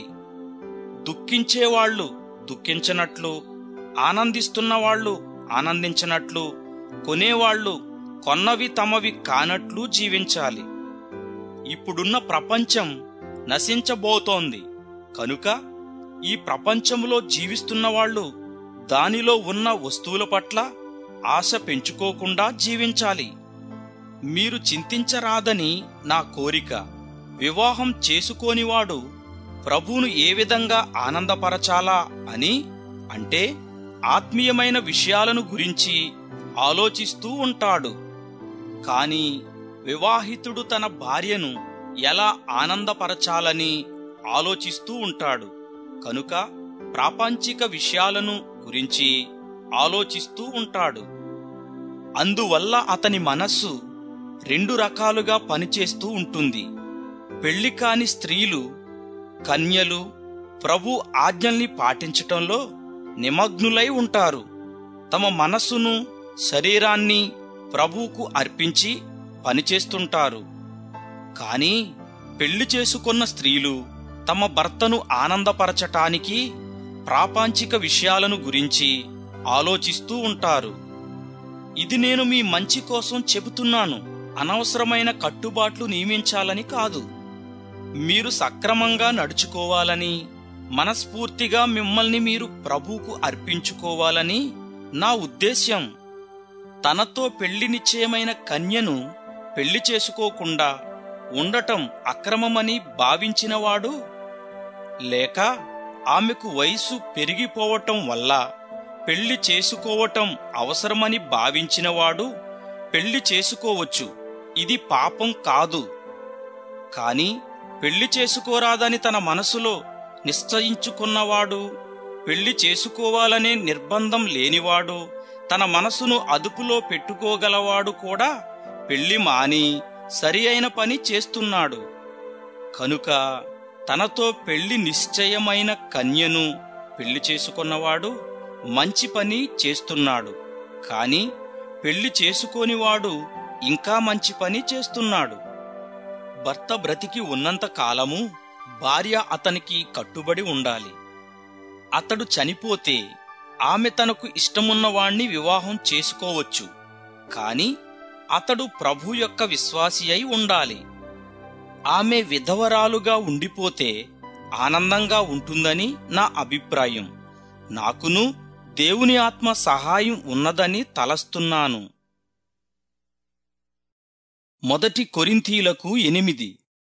Speaker 1: దుఃఖించేవాళ్లు దుఃఖించనట్లు ఆనందిస్తున్నవాళ్లు ఆనందించనట్లు కొనేవాళ్లు కొన్నవి తమవి కానట్లు జీవించాలి ఇప్పుడున్న ప్రపంచం నశించబోతోంది కనుక ఈ ప్రపంచంలో జీవిస్తున్న వాళ్ళు దానిలో ఉన్న వస్తువుల పట్ల ఆశ పెంచుకోకుండా జీవించాలి మీరు చింతించరాదని నా కోరిక వివాహం చేసుకోనివాడు ప్రభువును ఏ విధంగా ఆనందపరచాలా అని అంటే ఆత్మీయమైన విషయాలను గురించి ఆలోచిస్తూ ఉంటాడు కాని వివాహితుడు తన భార్యను ఎలా ఆనందపరచాలని ఆలోచిస్తూ ఉంటాడు కనుక ప్రాపంచిక విషయాలను గురించి ఆలోచిస్తూ ఉంటాడు అందువల్ల అతని మనస్సు రెండు రకాలుగా పనిచేస్తూ ఉంటుంది పెళ్లి కాని స్త్రీలు కన్యలు ప్రభు ఆజ్ఞల్ని పాటించటంలో నిమగ్నులై ఉంటారు తమ మనస్సును శరీరాన్ని ప్రభువుకు అర్పించి పనిచేస్తుంటారు కాని పెళ్లి చేసుకున్న స్త్రీలు తమ భర్తను ఆనందపరచటానికి ప్రాపంచిక విషయాలను గురించి ఆలోచిస్తూ ఉంటారు ఇది నేను మీ మంచి కోసం చెబుతున్నాను అనవసరమైన కట్టుబాట్లు నియమించాలని కాదు మీరు సక్రమంగా నడుచుకోవాలని మనస్ఫూర్తిగా మిమ్మల్ని మీరు ప్రభువుకు అర్పించుకోవాలని నా ఉద్దేశ్యం తనతో పెళ్లి నిశ్చయమైన కన్యను పెళ్లి చేసుకోకుండా ఉండటం అక్రమమని భావించినవాడు లేక ఆమెకు వయసు పెరిగిపోవటం వల్ల పెళ్లి చేసుకోవటం అవసరమని భావించినవాడు పెళ్లి చేసుకోవచ్చు ఇది పాపం కాదు కాని పెళ్లి చేసుకోరాదని తన మనసులో నిశ్చయించుకున్నవాడు పెళ్లి చేసుకోవాలనే నిర్బంధం లేనివాడు తన మనసును అదుపులో పెట్టుకోగలవాడు కూడా పెళ్లి మాని సరి అయిన పని చేస్తున్నాడు కనుక తనతో పెళ్లి నిశ్చయమైన కన్యను పెళ్లి చేసుకున్నవాడు మంచి పని చేస్తున్నాడు కాని పెళ్లి చేసుకోనివాడు ఇంకా మంచి పని చేస్తున్నాడు భర్త బ్రతికి ఉన్నంత కాలము భార్య అతనికి కట్టుబడి ఉండాలి అతడు చనిపోతే ఆమె తనకు ఇష్టమున్నవాణ్ణి వివాహం చేసుకోవచ్చు కాని అతడు ప్రభు యొక్క విశ్వాసి అయి ఉండాలి ఆమె విధవరాలుగా ఉండిపోతే ఆనందంగా ఉంటుందని నా అభిప్రాయం నాకును దేవుని ఆత్మ సహాయం ఉన్నదని తలస్తున్నాను మొదటి కొరింథీలకు ఎనిమిది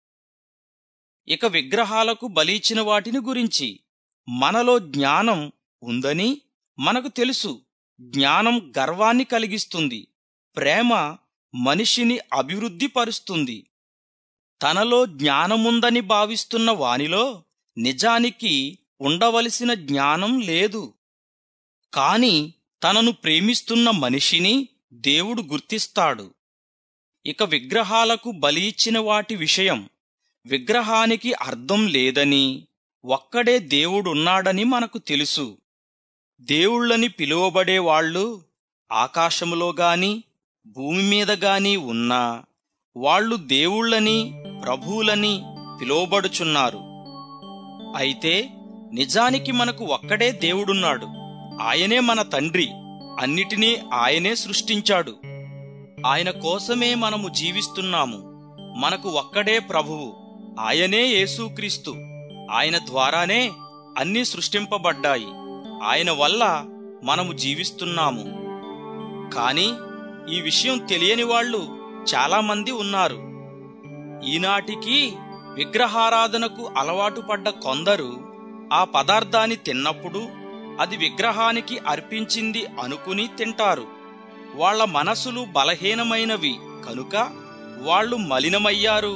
Speaker 1: ఇక విగ్రహాలకు బలిచిన వాటిని గురించి మనలో జ్ఞానం ఉందని మనకు తెలుసు జ్ఞానం గర్వాన్ని కలిగిస్తుంది ప్రేమ మనిషిని అభివృద్ధి పరుస్తుంది తనలో జ్ఞానముందని భావిస్తున్న వానిలో నిజానికి ఉండవలసిన జ్ఞానం లేదు కాని తనను ప్రేమిస్తున్న మనిషిని దేవుడు గుర్తిస్తాడు ఇక విగ్రహాలకు బలి ఇచ్చిన వాటి విషయం విగ్రహానికి అర్థం లేదని ఒక్కడే దేవుడున్నాడని మనకు తెలుసు దేవుళ్ళని పిలువబడే వాళ్ళు ఆకాశములో గాని భూమి మీద గాని ఉన్నా వాళ్ళు దేవుళ్ళని ప్రభువులని పిలువబడుచున్నారు అయితే నిజానికి మనకు ఒక్కడే దేవుడున్నాడు ఆయనే మన తండ్రి అన్నిటినీ ఆయనే సృష్టించాడు ఆయన కోసమే మనము జీవిస్తున్నాము మనకు ఒక్కడే ప్రభువు ఆయనే యేసుక్రీస్తు ఆయన ద్వారానే అన్నీ సృష్టింపబడ్డాయి ఆయన వల్ల మనము జీవిస్తున్నాము కాని ఈ విషయం తెలియని వాళ్ళు చాలామంది ఉన్నారు ఈనాటికి విగ్రహారాధనకు అలవాటు పడ్డ కొందరు ఆ పదార్థాన్ని తిన్నప్పుడు అది విగ్రహానికి అర్పించింది అనుకుని తింటారు వాళ్ళ మనసులు బలహీనమైనవి కనుక వాళ్ళు మలినమయ్యారు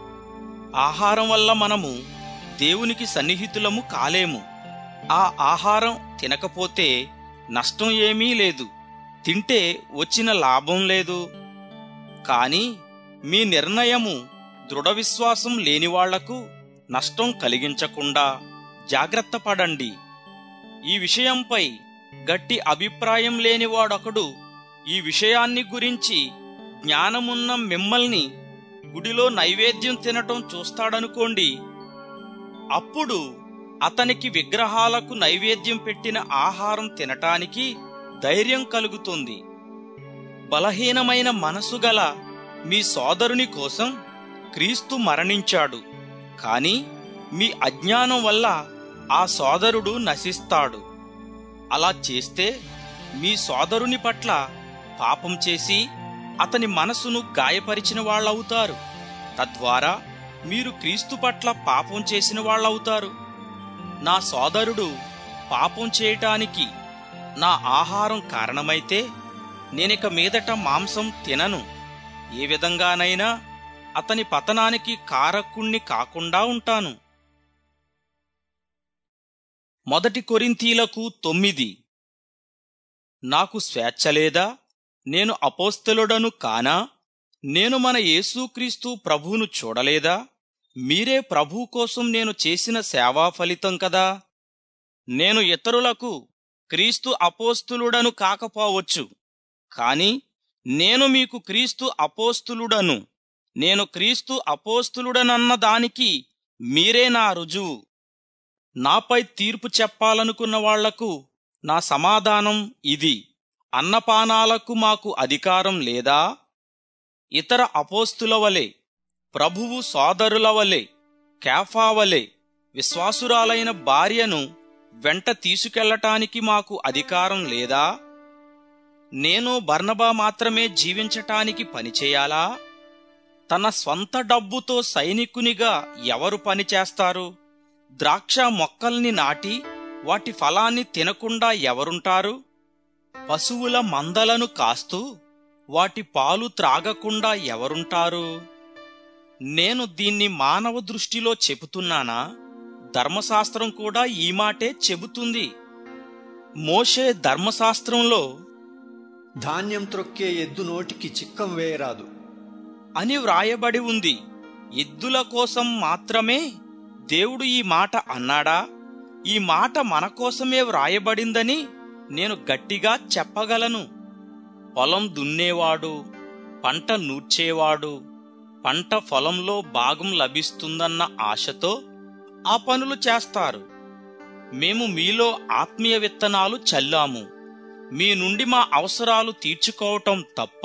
Speaker 1: ఆహారం వల్ల మనము దేవునికి సన్నిహితులము కాలేము ఆ ఆహారం తినకపోతే నష్టం ఏమీ లేదు తింటే వచ్చిన లాభం లేదు కాని మీ నిర్ణయము దృఢ విశ్వాసం లేని వాళ్లకు నష్టం కలిగించకుండా జాగ్రత్త పడండి ఈ విషయంపై గట్టి అభిప్రాయం లేనివాడొకడు ఈ విషయాన్ని గురించి జ్ఞానమున్న మిమ్మల్ని గుడిలో నైవేద్యం తినటం చూస్తాడనుకోండి అప్పుడు అతనికి విగ్రహాలకు నైవేద్యం పెట్టిన ఆహారం తినటానికి ధైర్యం కలుగుతుంది బలహీనమైన మనసు గల మీ సోదరుని కోసం క్రీస్తు మరణించాడు కాని మీ అజ్ఞానం వల్ల ఆ సోదరుడు నశిస్తాడు అలా చేస్తే మీ సోదరుని పట్ల పాపం చేసి అతని మనసును గాయపరిచిన వాళ్ళవుతారు తద్వారా మీరు క్రీస్తు పట్ల పాపం చేసిన వాళ్ళవుతారు నా సోదరుడు పాపం చేయటానికి నా ఆహారం కారణమైతే నేనిక మీదట మాంసం తినను ఏ విధంగానైనా అతని పతనానికి కారకుణ్ణి కాకుండా ఉంటాను మొదటి కొరింథీలకు తొమ్మిది నాకు స్వేచ్ఛ లేదా నేను అపోస్తలుడను కానా నేను మన యేసుక్రీస్తు ప్రభువును చూడలేదా మీరే ప్రభు కోసం నేను చేసిన సేవా ఫలితం కదా నేను ఇతరులకు క్రీస్తు అపోస్తులుడను కాకపోవచ్చు కాని నేను మీకు క్రీస్తు అపోస్తులుడను నేను క్రీస్తు అపోస్తులుడనన్న దానికి మీరే నా రుజువు నాపై తీర్పు చెప్పాలనుకున్న వాళ్లకు నా సమాధానం ఇది అన్నపానాలకు మాకు అధికారం లేదా ఇతర అపోస్తుల వలె ప్రభువు సోదరుల వలె కేఫా వలె విశ్వాసురాలైన భార్యను వెంట తీసుకెళ్లటానికి మాకు అధికారం లేదా నేను బర్నబా మాత్రమే జీవించటానికి పనిచేయాలా తన స్వంత డబ్బుతో సైనికునిగా ఎవరు పనిచేస్తారు ద్రాక్ష మొక్కల్ని నాటి వాటి ఫలాన్ని తినకుండా ఎవరుంటారు పశువుల మందలను కాస్తూ వాటి పాలు త్రాగకుండా ఎవరుంటారు నేను దీన్ని మానవ దృష్టిలో చెబుతున్నానా ధర్మశాస్త్రం కూడా ఈ మాటే చెబుతుంది మోషే ధర్మశాస్త్రంలో
Speaker 2: ధాన్యం త్రొక్కే ఎద్దు నోటికి చిక్కం వేయరాదు
Speaker 1: అని వ్రాయబడి ఉంది ఎద్దుల కోసం మాత్రమే దేవుడు ఈ మాట అన్నాడా ఈ మాట మన కోసమే వ్రాయబడిందని నేను గట్టిగా చెప్పగలను పొలం దున్నేవాడు పంట నూర్చేవాడు పంట పొలంలో భాగం లభిస్తుందన్న ఆశతో ఆ పనులు చేస్తారు మేము మీలో ఆత్మీయ విత్తనాలు చల్లాము మీ నుండి మా అవసరాలు తీర్చుకోవటం తప్ప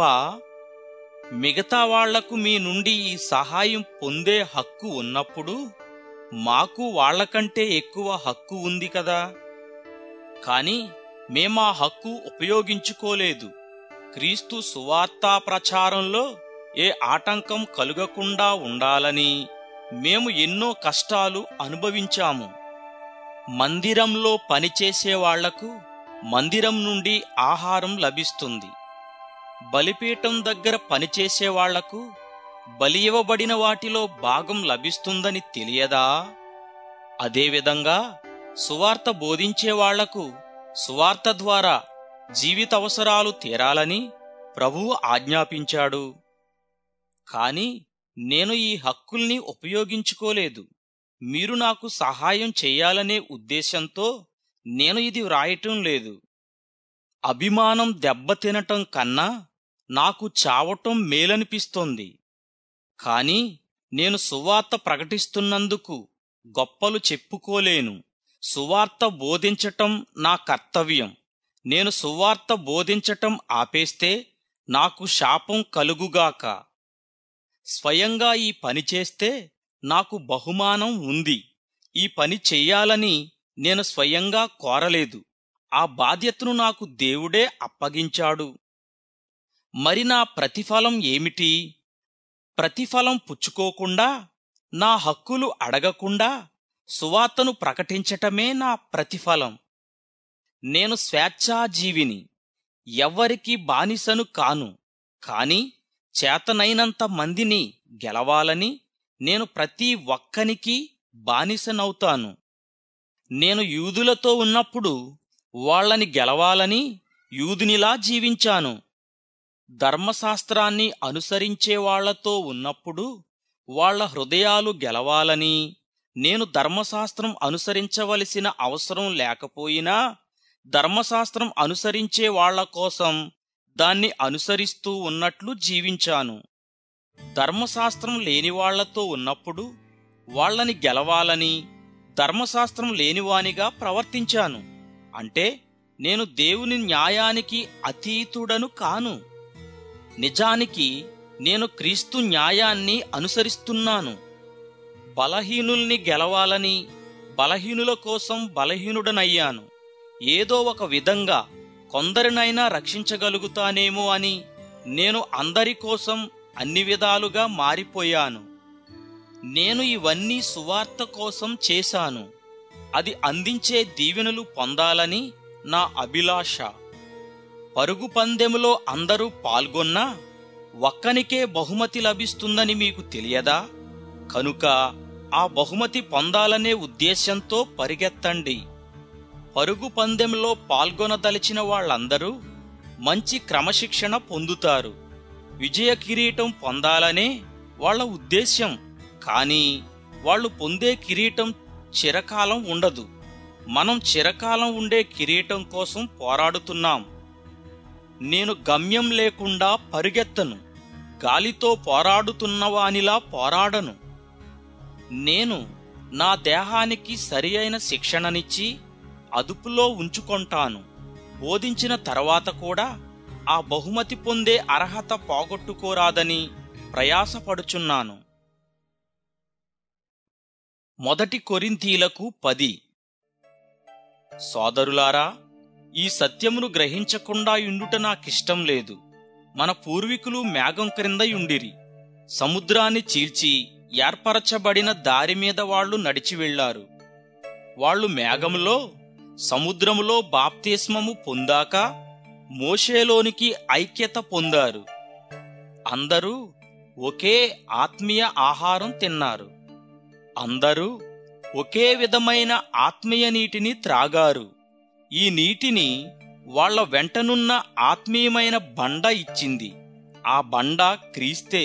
Speaker 1: మిగతా వాళ్లకు మీ నుండి ఈ సహాయం పొందే హక్కు ఉన్నప్పుడు మాకు వాళ్ళకంటే ఎక్కువ హక్కు ఉంది కదా కాని మేమా హక్కు ఉపయోగించుకోలేదు క్రీస్తు సువార్తా ప్రచారంలో ఏ ఆటంకం కలుగకుండా ఉండాలని మేము ఎన్నో కష్టాలు అనుభవించాము మందిరంలో పనిచేసే వాళ్లకు మందిరం నుండి ఆహారం లభిస్తుంది బలిపీఠం దగ్గర పనిచేసే వాళ్లకు బలి ఇవ్వబడిన వాటిలో భాగం లభిస్తుందని తెలియదా అదేవిధంగా సువార్త బోధించే వాళ్లకు సువార్త ద్వారా జీవిత అవసరాలు తీరాలని ప్రభువు ఆజ్ఞాపించాడు కాని నేను ఈ హక్కుల్ని ఉపయోగించుకోలేదు మీరు నాకు సహాయం చేయాలనే ఉద్దేశంతో నేను ఇది వ్రాయటం లేదు అభిమానం దెబ్బతినటం కన్నా నాకు చావటం మేలనిపిస్తోంది కాని నేను సువార్త ప్రకటిస్తున్నందుకు గొప్పలు చెప్పుకోలేను సువార్త బోధించటం నా కర్తవ్యం నేను సువార్త బోధించటం ఆపేస్తే నాకు శాపం కలుగుగాక స్వయంగా ఈ పని చేస్తే నాకు బహుమానం ఉంది ఈ పని చెయ్యాలని నేను స్వయంగా కోరలేదు ఆ బాధ్యతను నాకు దేవుడే అప్పగించాడు మరి నా ప్రతిఫలం ఏమిటి ప్రతిఫలం పుచ్చుకోకుండా నా హక్కులు అడగకుండా సువార్తను ప్రకటించటమే నా ప్రతిఫలం నేను స్వేచ్ఛాజీవిని ఎవ్వరికి బానిసను కాను కాని చేతనైనంత మందిని గెలవాలని నేను ప్రతి ఒక్కనికి బానిసనవుతాను నేను యూదులతో ఉన్నప్పుడు వాళ్ళని గెలవాలని యూదునిలా జీవించాను ధర్మశాస్త్రాన్ని అనుసరించే వాళ్లతో ఉన్నప్పుడు వాళ్ళ హృదయాలు గెలవాలని నేను ధర్మశాస్త్రం అనుసరించవలసిన అవసరం లేకపోయినా ధర్మశాస్త్రం అనుసరించే వాళ్ల కోసం దాన్ని అనుసరిస్తూ ఉన్నట్లు జీవించాను ధర్మశాస్త్రం లేని వాళ్లతో ఉన్నప్పుడు వాళ్ళని గెలవాలని ధర్మశాస్త్రం లేనివానిగా ప్రవర్తించాను అంటే నేను దేవుని న్యాయానికి అతీతుడను కాను నిజానికి నేను క్రీస్తు న్యాయాన్ని అనుసరిస్తున్నాను బలహీనుల్ని గెలవాలని బలహీనుల కోసం బలహీనుడనయ్యాను ఏదో ఒక విధంగా కొందరినైనా రక్షించగలుగుతానేమో అని నేను అందరి కోసం అన్ని విధాలుగా మారిపోయాను నేను ఇవన్నీ సువార్త కోసం చేశాను అది అందించే దీవెనలు పొందాలని నా అభిలాష పరుగు పందెములో అందరూ పల్గొన్నా ఒక్కనికే బహుమతి లభిస్తుందని మీకు తెలియదా కనుక ఆ బహుమతి పొందాలనే ఉద్దేశ్యంతో పరిగెత్తండి పరుగు పందెంలో పాల్గొనదలిచిన వాళ్ళందరూ మంచి క్రమశిక్షణ పొందుతారు విజయ కిరీటం పొందాలనే వాళ్ళ ఉద్దేశ్యం కానీ వాళ్ళు పొందే కిరీటం చిరకాలం ఉండదు మనం చిరకాలం ఉండే కిరీటం కోసం పోరాడుతున్నాం నేను గమ్యం లేకుండా పరుగెత్తను గాలితో పోరాడుతున్నవానిలా పోరాడను నేను నా దేహానికి సరి అయిన శిక్షణనిచ్చి అదుపులో ఉంచుకొంటాను బోధించిన తర్వాత కూడా ఆ బహుమతి పొందే అర్హత పోగొట్టుకోరాదని ప్రయాసపడుచున్నాను మొదటి కొరింథీలకు పది సోదరులారా ఈ సత్యమును గ్రహించకుండా యుండుట నాకిష్టం లేదు మన పూర్వీకులు మేఘం క్రింద యుండిరి సముద్రాన్ని చీల్చి ఏర్పరచబడిన దారి మీద వాళ్ళు నడిచి వెళ్లారు వాళ్ళు మేఘంలో సముద్రములో బాప్తిస్మము పొందాక మోషేలోనికి ఐక్యత పొందారు అందరూ ఒకే ఆత్మీయ ఆహారం తిన్నారు అందరూ ఒకే విధమైన ఆత్మీయ నీటిని త్రాగారు ఈ నీటిని వాళ్ళ వెంటనున్న ఆత్మీయమైన బండ ఇచ్చింది ఆ బండ క్రీస్తే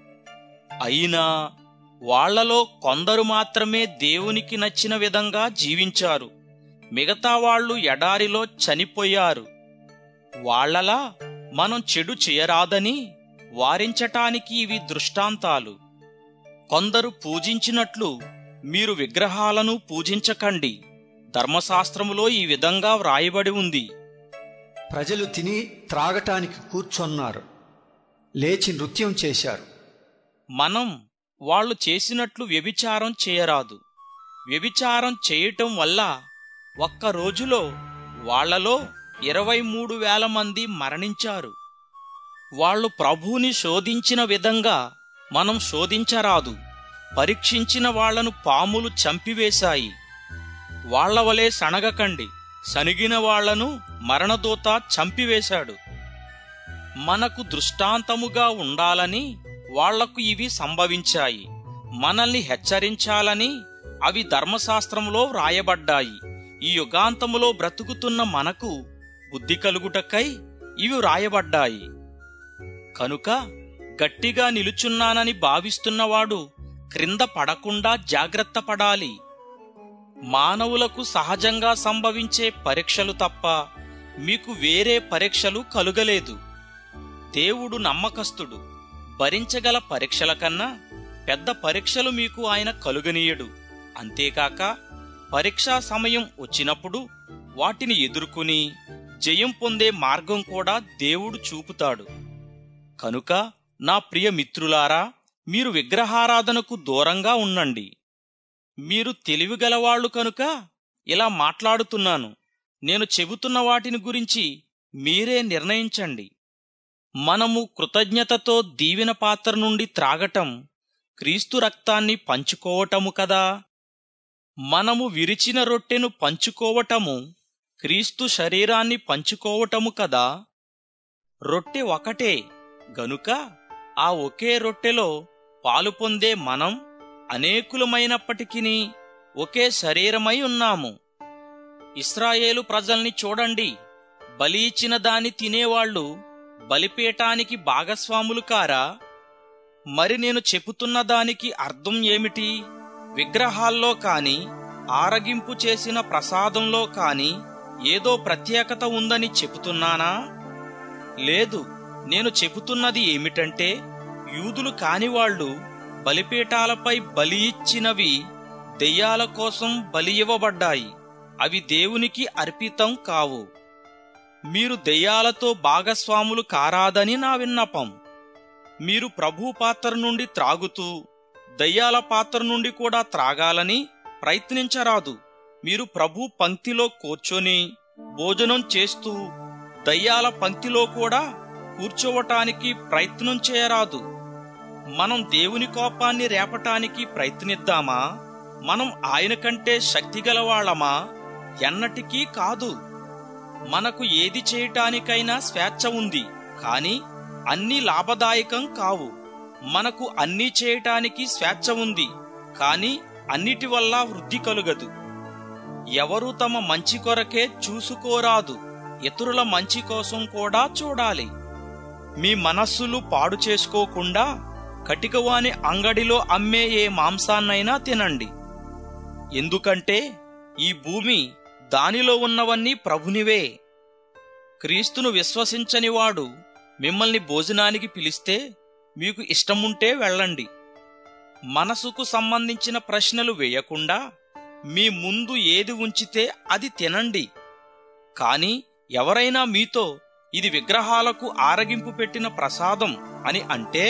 Speaker 1: అయినా వాళ్ళలో కొందరు మాత్రమే దేవునికి నచ్చిన విధంగా జీవించారు మిగతా వాళ్ళు ఎడారిలో చనిపోయారు వాళ్ళలా మనం చెడు చేయరాదని వారించటానికి ఇవి దృష్టాంతాలు కొందరు పూజించినట్లు మీరు విగ్రహాలను పూజించకండి ధర్మశాస్త్రములో ఈ విధంగా వ్రాయబడి ఉంది
Speaker 2: ప్రజలు తిని త్రాగటానికి కూర్చొన్నారు లేచి నృత్యం చేశారు
Speaker 1: మనం వాళ్ళు చేసినట్లు వ్యభిచారం చేయరాదు వ్యభిచారం చేయటం వల్ల ఒక్క రోజులో వాళ్ళలో ఇరవై మూడు వేల మంది మరణించారు వాళ్ళు ప్రభువుని శోధించిన విధంగా మనం శోధించరాదు పరీక్షించిన వాళ్లను పాములు చంపివేశాయి వాళ్ల వలె సణగకండి సనిగిన వాళ్లను మరణదూత చంపివేశాడు మనకు దృష్టాంతముగా ఉండాలని వాళ్లకు ఇవి సంభవించాయి మనల్ని హెచ్చరించాలని అవి ధర్మశాస్త్రంలో వ్రాయబడ్డాయి ఈ యుగాంతములో బ్రతుకుతున్న మనకు బుద్ధి కలుగుటకై ఇవి వ్రాయబడ్డాయి కనుక గట్టిగా నిలుచున్నానని భావిస్తున్నవాడు క్రింద పడకుండా జాగ్రత్త పడాలి మానవులకు సహజంగా సంభవించే పరీక్షలు తప్ప మీకు వేరే పరీక్షలు కలుగలేదు దేవుడు నమ్మకస్తుడు భరించగల పరీక్షల కన్నా పెద్ద పరీక్షలు మీకు ఆయన కలుగనీయడు అంతేకాక పరీక్షా సమయం వచ్చినప్పుడు వాటిని ఎదుర్కొని జయం పొందే మార్గం కూడా దేవుడు చూపుతాడు కనుక నా ప్రియ మిత్రులారా మీరు విగ్రహారాధనకు దూరంగా ఉండండి మీరు తెలివిగలవాళ్లు కనుక ఇలా మాట్లాడుతున్నాను నేను చెబుతున్న వాటిని గురించి మీరే నిర్ణయించండి మనము కృతజ్ఞతతో దీవెన పాత్ర నుండి త్రాగటం క్రీస్తు రక్తాన్ని పంచుకోవటము కదా మనము విరిచిన రొట్టెను పంచుకోవటము క్రీస్తు శరీరాన్ని పంచుకోవటము కదా రొట్టె ఒకటే గనుక ఆ ఒకే రొట్టెలో పాలు పొందే మనం అనేకులమైనప్పటికీ ఒకే శరీరమై ఉన్నాము ఇస్రాయేలు ప్రజల్ని చూడండి బలి ఇచ్చిన దాన్ని తినేవాళ్లు బలిపీఠానికి భాగస్వాములు కారా మరి నేను చెబుతున్న దానికి అర్థం ఏమిటి విగ్రహాల్లో కాని ఆరగింపు చేసిన ప్రసాదంలో కాని ఏదో ప్రత్యేకత ఉందని చెబుతున్నానా లేదు నేను చెబుతున్నది ఏమిటంటే యూదులు కానివాళ్లు బలిపీఠాలపై బలి ఇచ్చినవి దెయ్యాల కోసం బలి ఇవ్వబడ్డాయి అవి దేవునికి అర్పితం కావు మీరు దెయ్యాలతో భాగస్వాములు కారాదని నా విన్నపం మీరు ప్రభు పాత్ర నుండి త్రాగుతూ దయ్యాల పాత్ర నుండి కూడా త్రాగాలని ప్రయత్నించరాదు మీరు ప్రభు పంక్తిలో కూర్చొని భోజనం చేస్తూ దయ్యాల పంక్తిలో కూడా కూర్చోవటానికి ప్రయత్నం చేయరాదు మనం దేవుని కోపాన్ని రేపటానికి ప్రయత్నిద్దామా మనం ఆయన కంటే శక్తిగలవాళ్లమా ఎన్నటికీ కాదు మనకు ఏది చేయటానికైనా స్వేచ్ఛ ఉంది కాని అన్నీ లాభదాయకం కావు మనకు అన్నీ చేయటానికి స్వేచ్ఛ ఉంది కాని అన్నిటి వల్ల వృద్ధి కలుగదు ఎవరు తమ మంచి కొరకే చూసుకోరాదు ఇతరుల మంచి కోసం కూడా చూడాలి మీ మనస్సులు పాడు చేసుకోకుండా కటికవాని అంగడిలో అమ్మే ఏ మాంసాన్నైనా తినండి ఎందుకంటే ఈ భూమి దానిలో ఉన్నవన్నీ ప్రభునివే క్రీస్తును విశ్వసించని వాడు మిమ్మల్ని భోజనానికి పిలిస్తే మీకు ఇష్టముంటే వెళ్ళండి మనసుకు సంబంధించిన ప్రశ్నలు వేయకుండా మీ ముందు ఏది ఉంచితే అది తినండి కాని ఎవరైనా మీతో ఇది విగ్రహాలకు ఆరగింపు పెట్టిన ప్రసాదం అని అంటే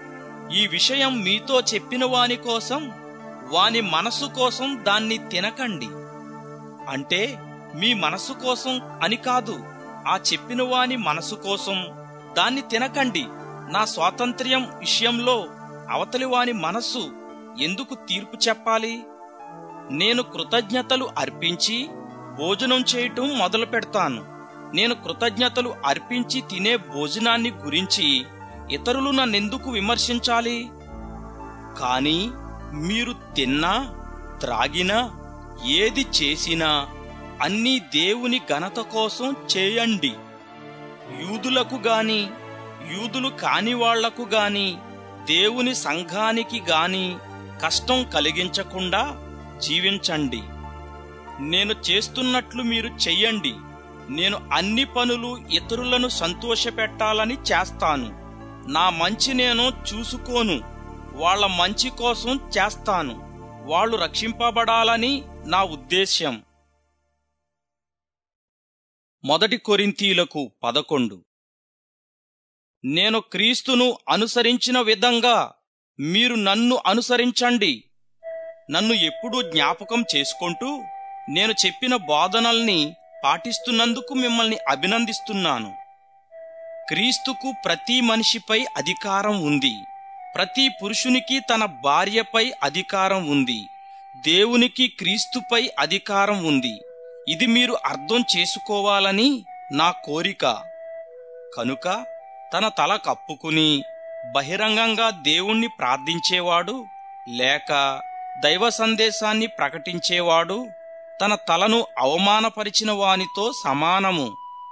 Speaker 1: ఈ విషయం మీతో చెప్పిన వాని కోసం వాని మనసు కోసం దాన్ని తినకండి అంటే మీ మనసు కోసం అని కాదు ఆ చెప్పిన వాని మనసు కోసం దాన్ని తినకండి నా స్వాతంత్ర్యం విషయంలో అవతలి వాని మనస్సు ఎందుకు తీర్పు చెప్పాలి నేను కృతజ్ఞతలు అర్పించి భోజనం చేయటం మొదలు పెడతాను నేను కృతజ్ఞతలు అర్పించి తినే భోజనాన్ని గురించి ఇతరులు నన్నెందుకు విమర్శించాలి కానీ మీరు తిన్నా త్రాగినా ఏది చేసినా అన్నీ దేవుని ఘనత కోసం చేయండి యూదులకు గాని యూదులు కాని వాళ్లకు గాని దేవుని సంఘానికి గాని కష్టం కలిగించకుండా జీవించండి నేను చేస్తున్నట్లు మీరు చెయ్యండి నేను అన్ని పనులు ఇతరులను సంతోషపెట్టాలని చేస్తాను నా మంచి నేను చూసుకోను వాళ్ళ మంచి కోసం చేస్తాను వాళ్ళు రక్షింపబడాలని నా ఉద్దేశ్యం మొదటి కొరింతీలకు పదకొండు నేను క్రీస్తును అనుసరించిన విధంగా మీరు నన్ను అనుసరించండి నన్ను ఎప్పుడూ జ్ఞాపకం చేసుకుంటూ నేను చెప్పిన బోధనల్ని పాటిస్తున్నందుకు మిమ్మల్ని అభినందిస్తున్నాను క్రీస్తుకు ప్రతి మనిషిపై అధికారం ఉంది ప్రతి పురుషునికి తన భార్యపై అధికారం ఉంది దేవునికి క్రీస్తుపై అధికారం ఉంది ఇది మీరు అర్థం చేసుకోవాలని నా కోరిక కనుక తన తల కప్పుకుని బహిరంగంగా దేవుణ్ణి ప్రార్థించేవాడు లేక దైవ సందేశాన్ని ప్రకటించేవాడు తన తలను అవమానపరిచిన వానితో సమానము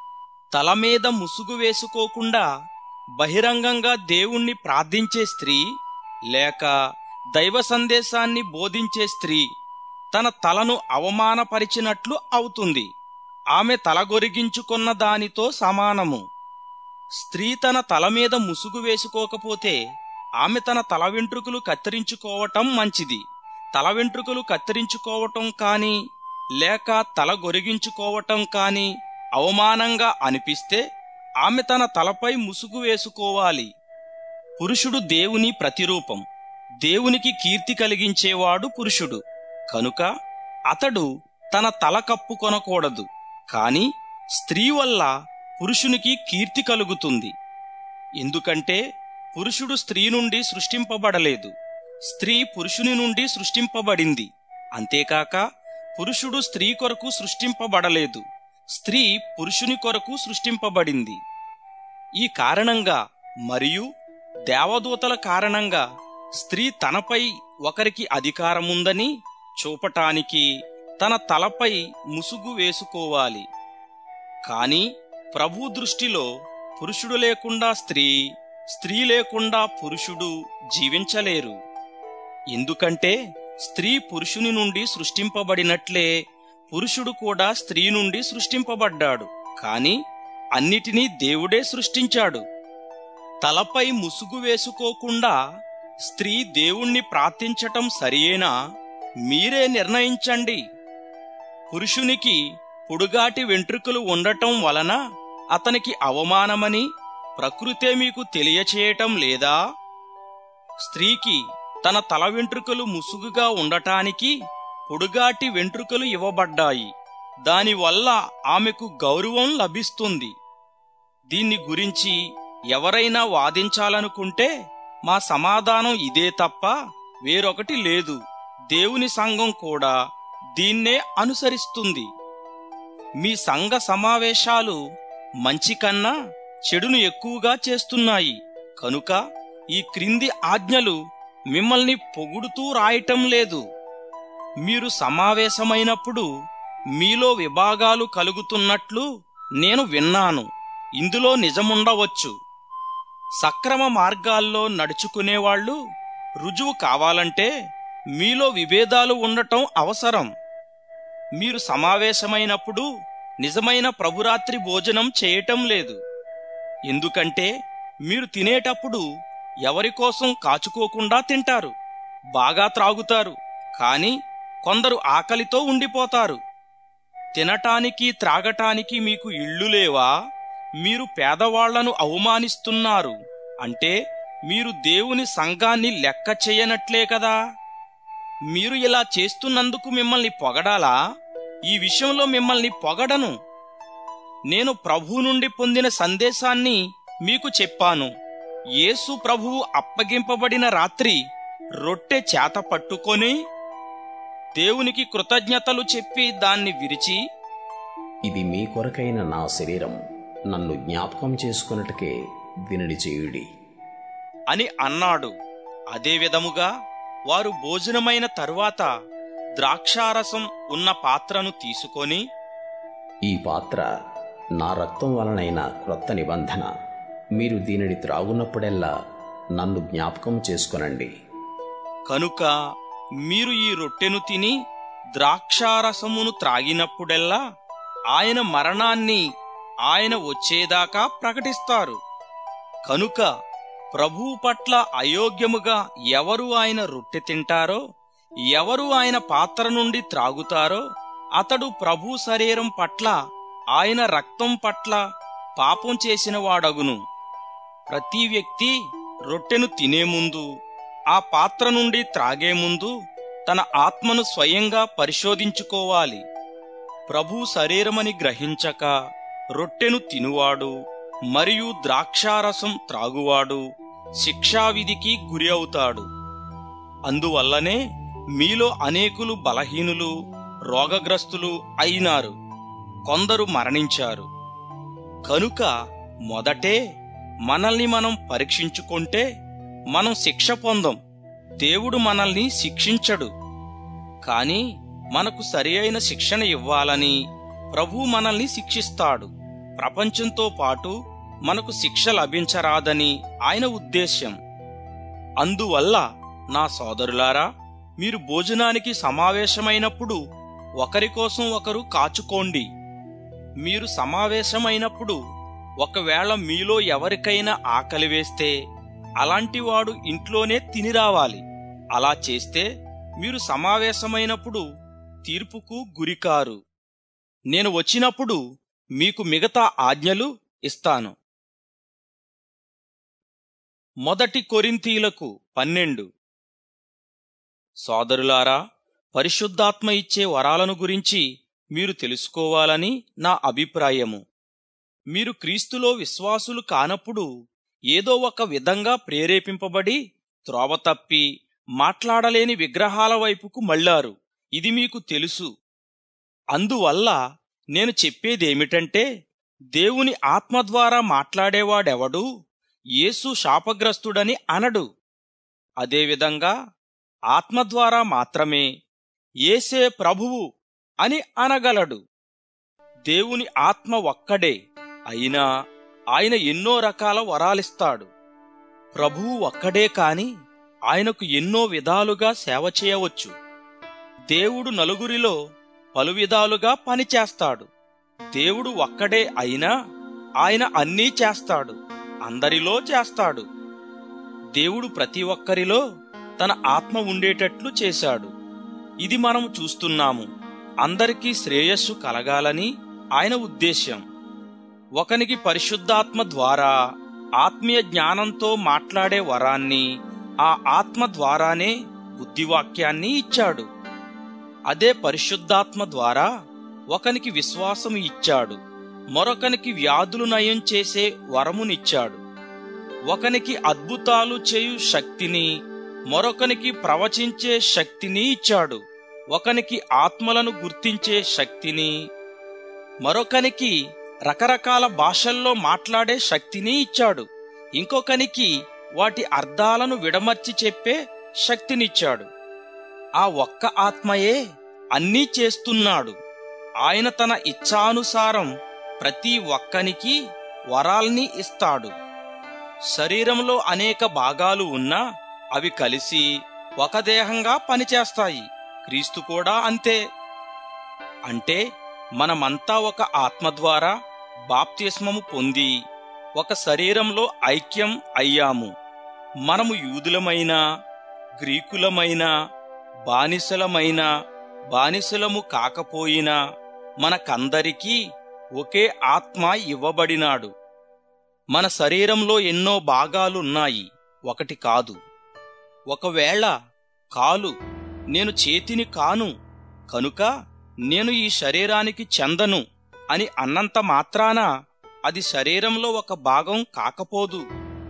Speaker 1: తల మీద ముసుగు వేసుకోకుండా బహిరంగంగా దేవుణ్ణి ప్రార్థించే స్త్రీ లేక దైవ సందేశాన్ని బోధించే స్త్రీ తన తలను అవమానపరిచినట్లు అవుతుంది ఆమె తలగొరిగించుకున్న దానితో సమానము స్త్రీ తన తల మీద ముసుగు వేసుకోకపోతే ఆమె తన తల వెంట్రుకలు కత్తిరించుకోవటం మంచిది తల వెంట్రుకలు కత్తిరించుకోవటం కాని లేక తల గొరిగించుకోవటం కాని అవమానంగా అనిపిస్తే ఆమె తన తలపై ముసుగు వేసుకోవాలి పురుషుడు దేవుని ప్రతిరూపం దేవునికి కీర్తి కలిగించేవాడు పురుషుడు కనుక అతడు తన తల కప్పుకొనకూడదు కాని స్త్రీ వల్ల పురుషునికి కీర్తి కలుగుతుంది ఎందుకంటే పురుషుడు స్త్రీ నుండి సృష్టింపబడలేదు స్త్రీ పురుషుని నుండి సృష్టింపబడింది అంతేకాక పురుషుడు స్త్రీ కొరకు సృష్టింపబడలేదు స్త్రీ పురుషుని కొరకు సృష్టింపబడింది ఈ కారణంగా మరియు దేవదూతల కారణంగా స్త్రీ తనపై ఒకరికి అధికారముందని చూపటానికి తన తలపై ముసుగు వేసుకోవాలి కాని ప్రభు దృష్టిలో పురుషుడు లేకుండా స్త్రీ స్త్రీ లేకుండా పురుషుడు జీవించలేరు ఎందుకంటే స్త్రీ పురుషుని నుండి సృష్టింపబడినట్లే పురుషుడు కూడా స్త్రీ నుండి సృష్టింపబడ్డాడు కాని అన్నిటినీ దేవుడే సృష్టించాడు తలపై ముసుగు వేసుకోకుండా స్త్రీ దేవుణ్ణి ప్రార్థించటం సరియేనా మీరే నిర్ణయించండి పురుషునికి పొడుగాటి వెంట్రుకలు ఉండటం వలన అతనికి అవమానమని ప్రకృతే మీకు తెలియచేయటం లేదా స్త్రీకి తన తల వెంట్రుకలు ముసుగుగా ఉండటానికి పొడుగాటి వెంట్రుకలు ఇవ్వబడ్డాయి దానివల్ల ఆమెకు గౌరవం లభిస్తుంది దీన్ని గురించి ఎవరైనా వాదించాలనుకుంటే మా సమాధానం ఇదే తప్ప వేరొకటి లేదు దేవుని సంఘం కూడా దీన్నే అనుసరిస్తుంది మీ సంఘ సమావేశాలు మంచి కన్నా చెడును ఎక్కువగా చేస్తున్నాయి కనుక ఈ క్రింది ఆజ్ఞలు మిమ్మల్ని పొగుడుతూ రాయటం లేదు మీరు సమావేశమైనప్పుడు మీలో విభాగాలు కలుగుతున్నట్లు నేను విన్నాను ఇందులో నిజముండవచ్చు సక్రమ మార్గాల్లో నడుచుకునేవాళ్లు రుజువు కావాలంటే మీలో విభేదాలు ఉండటం అవసరం మీరు సమావేశమైనప్పుడు నిజమైన ప్రభురాత్రి భోజనం చేయటం లేదు ఎందుకంటే మీరు తినేటప్పుడు ఎవరి కోసం కాచుకోకుండా తింటారు బాగా త్రాగుతారు కాని కొందరు ఆకలితో ఉండిపోతారు తినటానికి త్రాగటానికి మీకు ఇళ్ళు లేవా మీరు పేదవాళ్లను అవమానిస్తున్నారు అంటే మీరు దేవుని సంఘాన్ని లెక్క చేయనట్లే కదా మీరు ఇలా చేస్తున్నందుకు మిమ్మల్ని పొగడాలా ఈ విషయంలో మిమ్మల్ని పొగడను నేను ప్రభు నుండి పొందిన సందేశాన్ని మీకు చెప్పాను యేసు ప్రభువు అప్పగింపబడిన రాత్రి రొట్టె చేత పట్టుకొని దేవునికి కృతజ్ఞతలు చెప్పి దాన్ని విరిచి
Speaker 3: ఇది మీ కొరకైన నా శరీరం నన్ను జ్ఞాపకం చేసుకున్నట్టుకే దీనిని చేయుడి
Speaker 1: అని అన్నాడు అదే విధముగా వారు భోజనమైన తరువాత ద్రాక్షారసం ఉన్న పాత్రను తీసుకొని
Speaker 3: ఈ పాత్ర నా రక్తం వలనైన క్రొత్త నిబంధన మీరు దీనిని త్రాగున్నప్పుడెల్లా నన్ను జ్ఞాపకం చేసుకొనండి
Speaker 1: కనుక మీరు ఈ రొట్టెను తిని ద్రాక్షారసమును త్రాగినప్పుడెల్లా ఆయన మరణాన్ని ఆయన వచ్చేదాకా ప్రకటిస్తారు కనుక ప్రభువు పట్ల అయోగ్యముగా ఎవరు ఆయన రొట్టె తింటారో ఎవరు ఆయన పాత్ర నుండి త్రాగుతారో అతడు ప్రభు శరీరం పట్ల ఆయన రక్తం పట్ల పాపం చేసిన వాడగును ప్రతి వ్యక్తి రొట్టెను తినే ముందు ఆ పాత్ర నుండి త్రాగే ముందు తన ఆత్మను స్వయంగా పరిశోధించుకోవాలి ప్రభు శరీరమని గ్రహించక రొట్టెను తినువాడు మరియు ద్రాక్షారసం త్రాగువాడు శిక్షావిధికి గురి అవుతాడు అందువల్లనే మీలో అనేకులు బలహీనులు రోగగ్రస్తులు అయినారు కొందరు మరణించారు కనుక మొదటే మనల్ని మనం పరీక్షించుకుంటే మనం శిక్ష పొందం దేవుడు మనల్ని శిక్షించడు కాని మనకు సరి అయిన శిక్షణ ఇవ్వాలని ప్రభు మనల్ని శిక్షిస్తాడు ప్రపంచంతో పాటు మనకు శిక్ష లభించరాదని ఆయన ఉద్దేశ్యం అందువల్ల నా సోదరులారా మీరు భోజనానికి సమావేశమైనప్పుడు ఒకరి కోసం ఒకరు కాచుకోండి మీరు సమావేశమైనప్పుడు ఒకవేళ మీలో ఎవరికైనా ఆకలి వేస్తే అలాంటివాడు ఇంట్లోనే తిని రావాలి అలా చేస్తే మీరు సమావేశమైనప్పుడు తీర్పుకు గురికారు నేను వచ్చినప్పుడు మీకు మిగతా ఆజ్ఞలు ఇస్తాను మొదటి కొరింథీలకు పన్నెండు సోదరులారా పరిశుద్ధాత్మ ఇచ్చే వరాలను గురించి మీరు తెలుసుకోవాలని నా అభిప్రాయము మీరు క్రీస్తులో విశ్వాసులు కానప్పుడు ఏదో ఒక విధంగా ప్రేరేపింపబడి త్రోవ తప్పి మాట్లాడలేని విగ్రహాల వైపుకు మళ్ళారు ఇది మీకు తెలుసు అందువల్ల నేను చెప్పేదేమిటంటే దేవుని ఆత్మ ద్వారా మాట్లాడేవాడెవడు యేసు శాపగ్రస్తుడని అనడు అదేవిధంగా ఆత్మ ద్వారా మాత్రమే ఏసే ప్రభువు అని అనగలడు దేవుని ఆత్మ ఒక్కడే అయినా ఆయన ఎన్నో రకాల వరాలిస్తాడు ప్రభువు ఒక్కడే కాని ఆయనకు ఎన్నో విధాలుగా సేవ చేయవచ్చు దేవుడు నలుగురిలో పలు విధాలుగా పనిచేస్తాడు దేవుడు ఒక్కడే అయినా ఆయన అన్నీ చేస్తాడు అందరిలో చేస్తాడు దేవుడు ప్రతి ఒక్కరిలో తన ఆత్మ ఉండేటట్లు చేశాడు ఇది మనం చూస్తున్నాము అందరికీ శ్రేయస్సు కలగాలని ఆయన ఉద్దేశ్యం ఒకనికి పరిశుద్ధాత్మ ద్వారా ఆత్మీయ జ్ఞానంతో మాట్లాడే వరాన్ని ఆ ఆత్మ ద్వారానే బుద్ధివాక్యాన్ని ఇచ్చాడు అదే పరిశుద్ధాత్మ ద్వారా ఒకనికి విశ్వాసం ఇచ్చాడు మరొకనికి వ్యాధులు నయం చేసే వరమునిచ్చాడు ఒకనికి అద్భుతాలు చేయు శక్తిని మరొకనికి ప్రవచించే శక్తిని ఇచ్చాడు ఒకనికి ఆత్మలను గుర్తించే శక్తిని మరొకనికి రకరకాల భాషల్లో మాట్లాడే శక్తిని ఇచ్చాడు ఇంకొకనికి వాటి అర్థాలను విడమర్చి చెప్పే శక్తినిచ్చాడు ఆ ఒక్క ఆత్మయే అన్నీ చేస్తున్నాడు ఆయన తన ఇచ్ఛానుసారం ప్రతి ఒక్కనికి వరాల్ని ఇస్తాడు శరీరంలో అనేక భాగాలు ఉన్నా అవి కలిసి ఒక దేహంగా పనిచేస్తాయి క్రీస్తు కూడా అంతే అంటే మనమంతా ఒక ఆత్మ ద్వారా బాప్తిస్మము పొంది ఒక శరీరంలో ఐక్యం అయ్యాము మనము యూదులమైనా గ్రీకులమైనా బానిసలమైన బానిసలము కాకపోయినా మనకందరికీ ఒకే ఆత్మ ఇవ్వబడినాడు మన శరీరంలో ఎన్నో భాగాలున్నాయి ఒకటి కాదు ఒకవేళ కాలు నేను చేతిని కాను కనుక నేను ఈ శరీరానికి చెందను అని అన్నంత మాత్రాన అది శరీరంలో ఒక భాగం కాకపోదు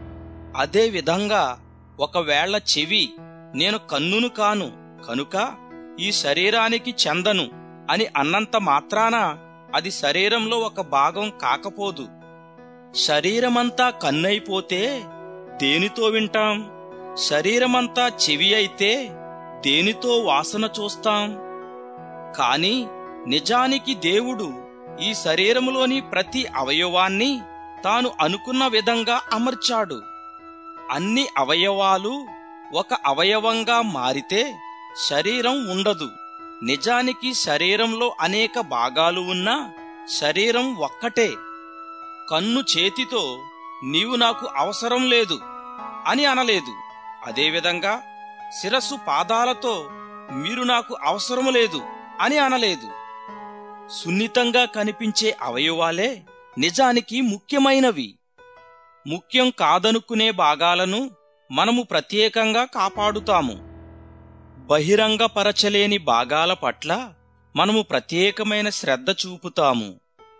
Speaker 1: అదే విధంగా ఒకవేళ చెవి నేను కన్నును కాను కనుక ఈ శరీరానికి చెందను అని అన్నంత మాత్రాన అది శరీరంలో ఒక భాగం కాకపోదు శరీరమంతా కన్నైపోతే దేనితో వింటాం శరీరమంతా చెవి అయితే దేనితో వాసన చూస్తాం కాని నిజానికి దేవుడు ఈ శరీరములోని ప్రతి అవయవాన్ని తాను అనుకున్న విధంగా అమర్చాడు అన్ని అవయవాలు ఒక అవయవంగా మారితే శరీరం ఉండదు నిజానికి శరీరంలో అనేక భాగాలు ఉన్నా శరీరం ఒక్కటే కన్ను చేతితో నీవు నాకు అవసరం లేదు అని అనలేదు అదేవిధంగా శిరస్సు పాదాలతో మీరు నాకు అవసరం లేదు అని అనలేదు సున్నితంగా కనిపించే అవయవాలే నిజానికి ముఖ్యమైనవి ముఖ్యం కాదనుకునే భాగాలను మనము ప్రత్యేకంగా కాపాడుతాము బహిరంగపరచలేని భాగాల పట్ల మనము ప్రత్యేకమైన శ్రద్ధ చూపుతాము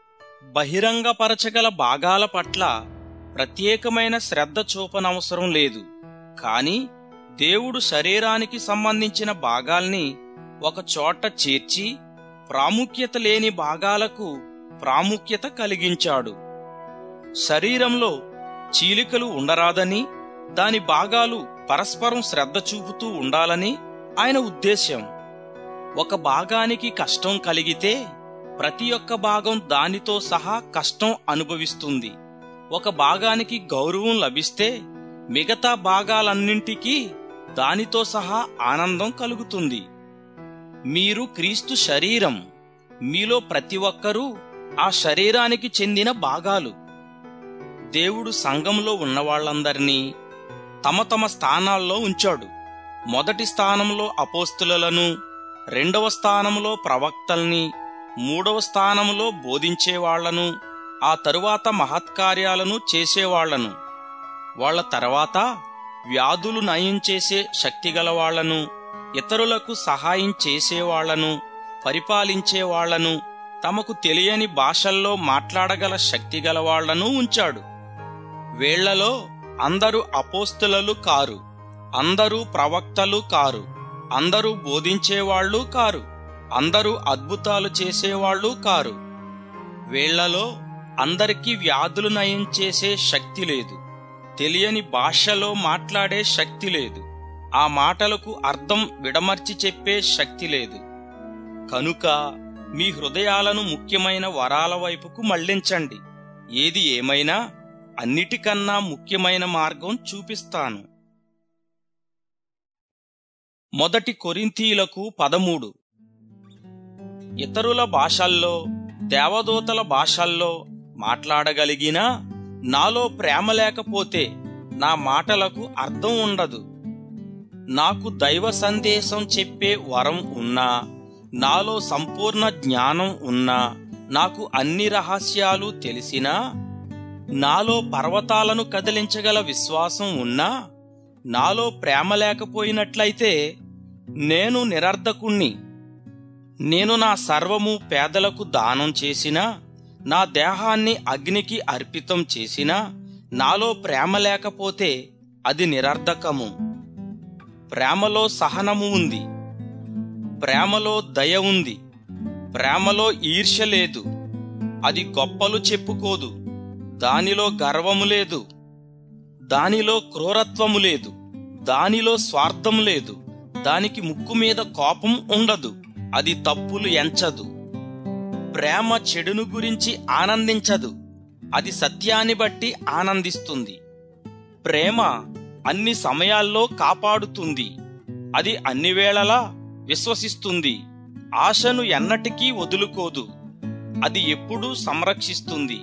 Speaker 1: బహిరంగపరచగల భాగాల పట్ల ప్రత్యేకమైన శ్రద్ధ చూపనవసరం లేదు కాని దేవుడు శరీరానికి సంబంధించిన భాగాల్ని ఒక చోట చేర్చి ప్రాముఖ్యత లేని భాగాలకు ప్రాముఖ్యత కలిగించాడు శరీరంలో చీలికలు ఉండరాదని దాని భాగాలు పరస్పరం శ్రద్ధ చూపుతూ ఉండాలని ఆయన ఉద్దేశ్యం ఒక భాగానికి కష్టం కలిగితే ప్రతి ఒక్క భాగం దానితో సహా కష్టం అనుభవిస్తుంది ఒక భాగానికి గౌరవం లభిస్తే మిగతా భాగాలన్నింటికీ దానితో సహా ఆనందం కలుగుతుంది మీరు క్రీస్తు శరీరం మీలో ప్రతి ఒక్కరూ ఆ శరీరానికి చెందిన భాగాలు దేవుడు సంఘంలో ఉన్నవాళ్లందరినీ తమ తమ స్థానాల్లో ఉంచాడు మొదటి స్థానంలో అపోస్తులను రెండవ స్థానంలో ప్రవక్తల్ని మూడవ స్థానంలో బోధించేవాళ్లను ఆ తరువాత మహత్కార్యాలను చేసేవాళ్లను వాళ్ల తర్వాత వ్యాధులు నయం చేసే శక్తిగలవాళ్లను ఇతరులకు సహాయం చేసేవాళ్లను పరిపాలించేవాళ్లను తమకు తెలియని భాషల్లో మాట్లాడగల శక్తి గలవాళ్లను ఉంచాడు వేళ్లలో అందరూ అపోస్తులలు కారు అందరూ ప్రవక్తలు కారు అందరూ బోధించేవాళ్లు కారు అందరూ అద్భుతాలు చేసేవాళ్లు కారు వేళ్లలో అందరికీ వ్యాధులు నయం చేసే శక్తి లేదు తెలియని భాషలో మాట్లాడే శక్తి లేదు ఆ మాటలకు అర్థం విడమర్చి చెప్పే శక్తి లేదు కనుక మీ హృదయాలను ముఖ్యమైన వరాల వైపుకు మళ్లించండి ఏది ఏమైనా అన్నిటికన్నా ముఖ్యమైన మార్గం చూపిస్తాను మొదటి కొరింథీలకు పదమూడు ఇతరుల భాషల్లో దేవదూతల భాషల్లో మాట్లాడగలిగినా నాలో ప్రేమ లేకపోతే నా మాటలకు అర్థం ఉండదు నాకు దైవ సందేశం చెప్పే వరం ఉన్నా నాలో సంపూర్ణ జ్ఞానం ఉన్నా నాకు అన్ని రహస్యాలు తెలిసినా నాలో పర్వతాలను కదిలించగల విశ్వాసం ఉన్నా నాలో ప్రేమ లేకపోయినట్లయితే నేను నిరర్ధకుణ్ణి నేను నా సర్వము పేదలకు దానం చేసినా నా దేహాన్ని అగ్నికి అర్పితం చేసినా నాలో ప్రేమ లేకపోతే అది నిరర్ధకము ప్రేమలో సహనము ఉంది ప్రేమలో దయ ఉంది ప్రేమలో ఈర్ష్య లేదు అది గొప్పలు చెప్పుకోదు దానిలో గర్వము లేదు దానిలో క్రూరత్వము లేదు దానిలో స్వార్థం లేదు దానికి ముక్కు మీద కోపం ఉండదు అది తప్పులు ఎంచదు ప్రేమ చెడును గురించి ఆనందించదు అది సత్యాన్ని బట్టి ఆనందిస్తుంది ప్రేమ అన్ని సమయాల్లో కాపాడుతుంది అది అన్ని వేళలా విశ్వసిస్తుంది ఆశను ఎన్నటికీ వదులుకోదు అది ఎప్పుడూ సంరక్షిస్తుంది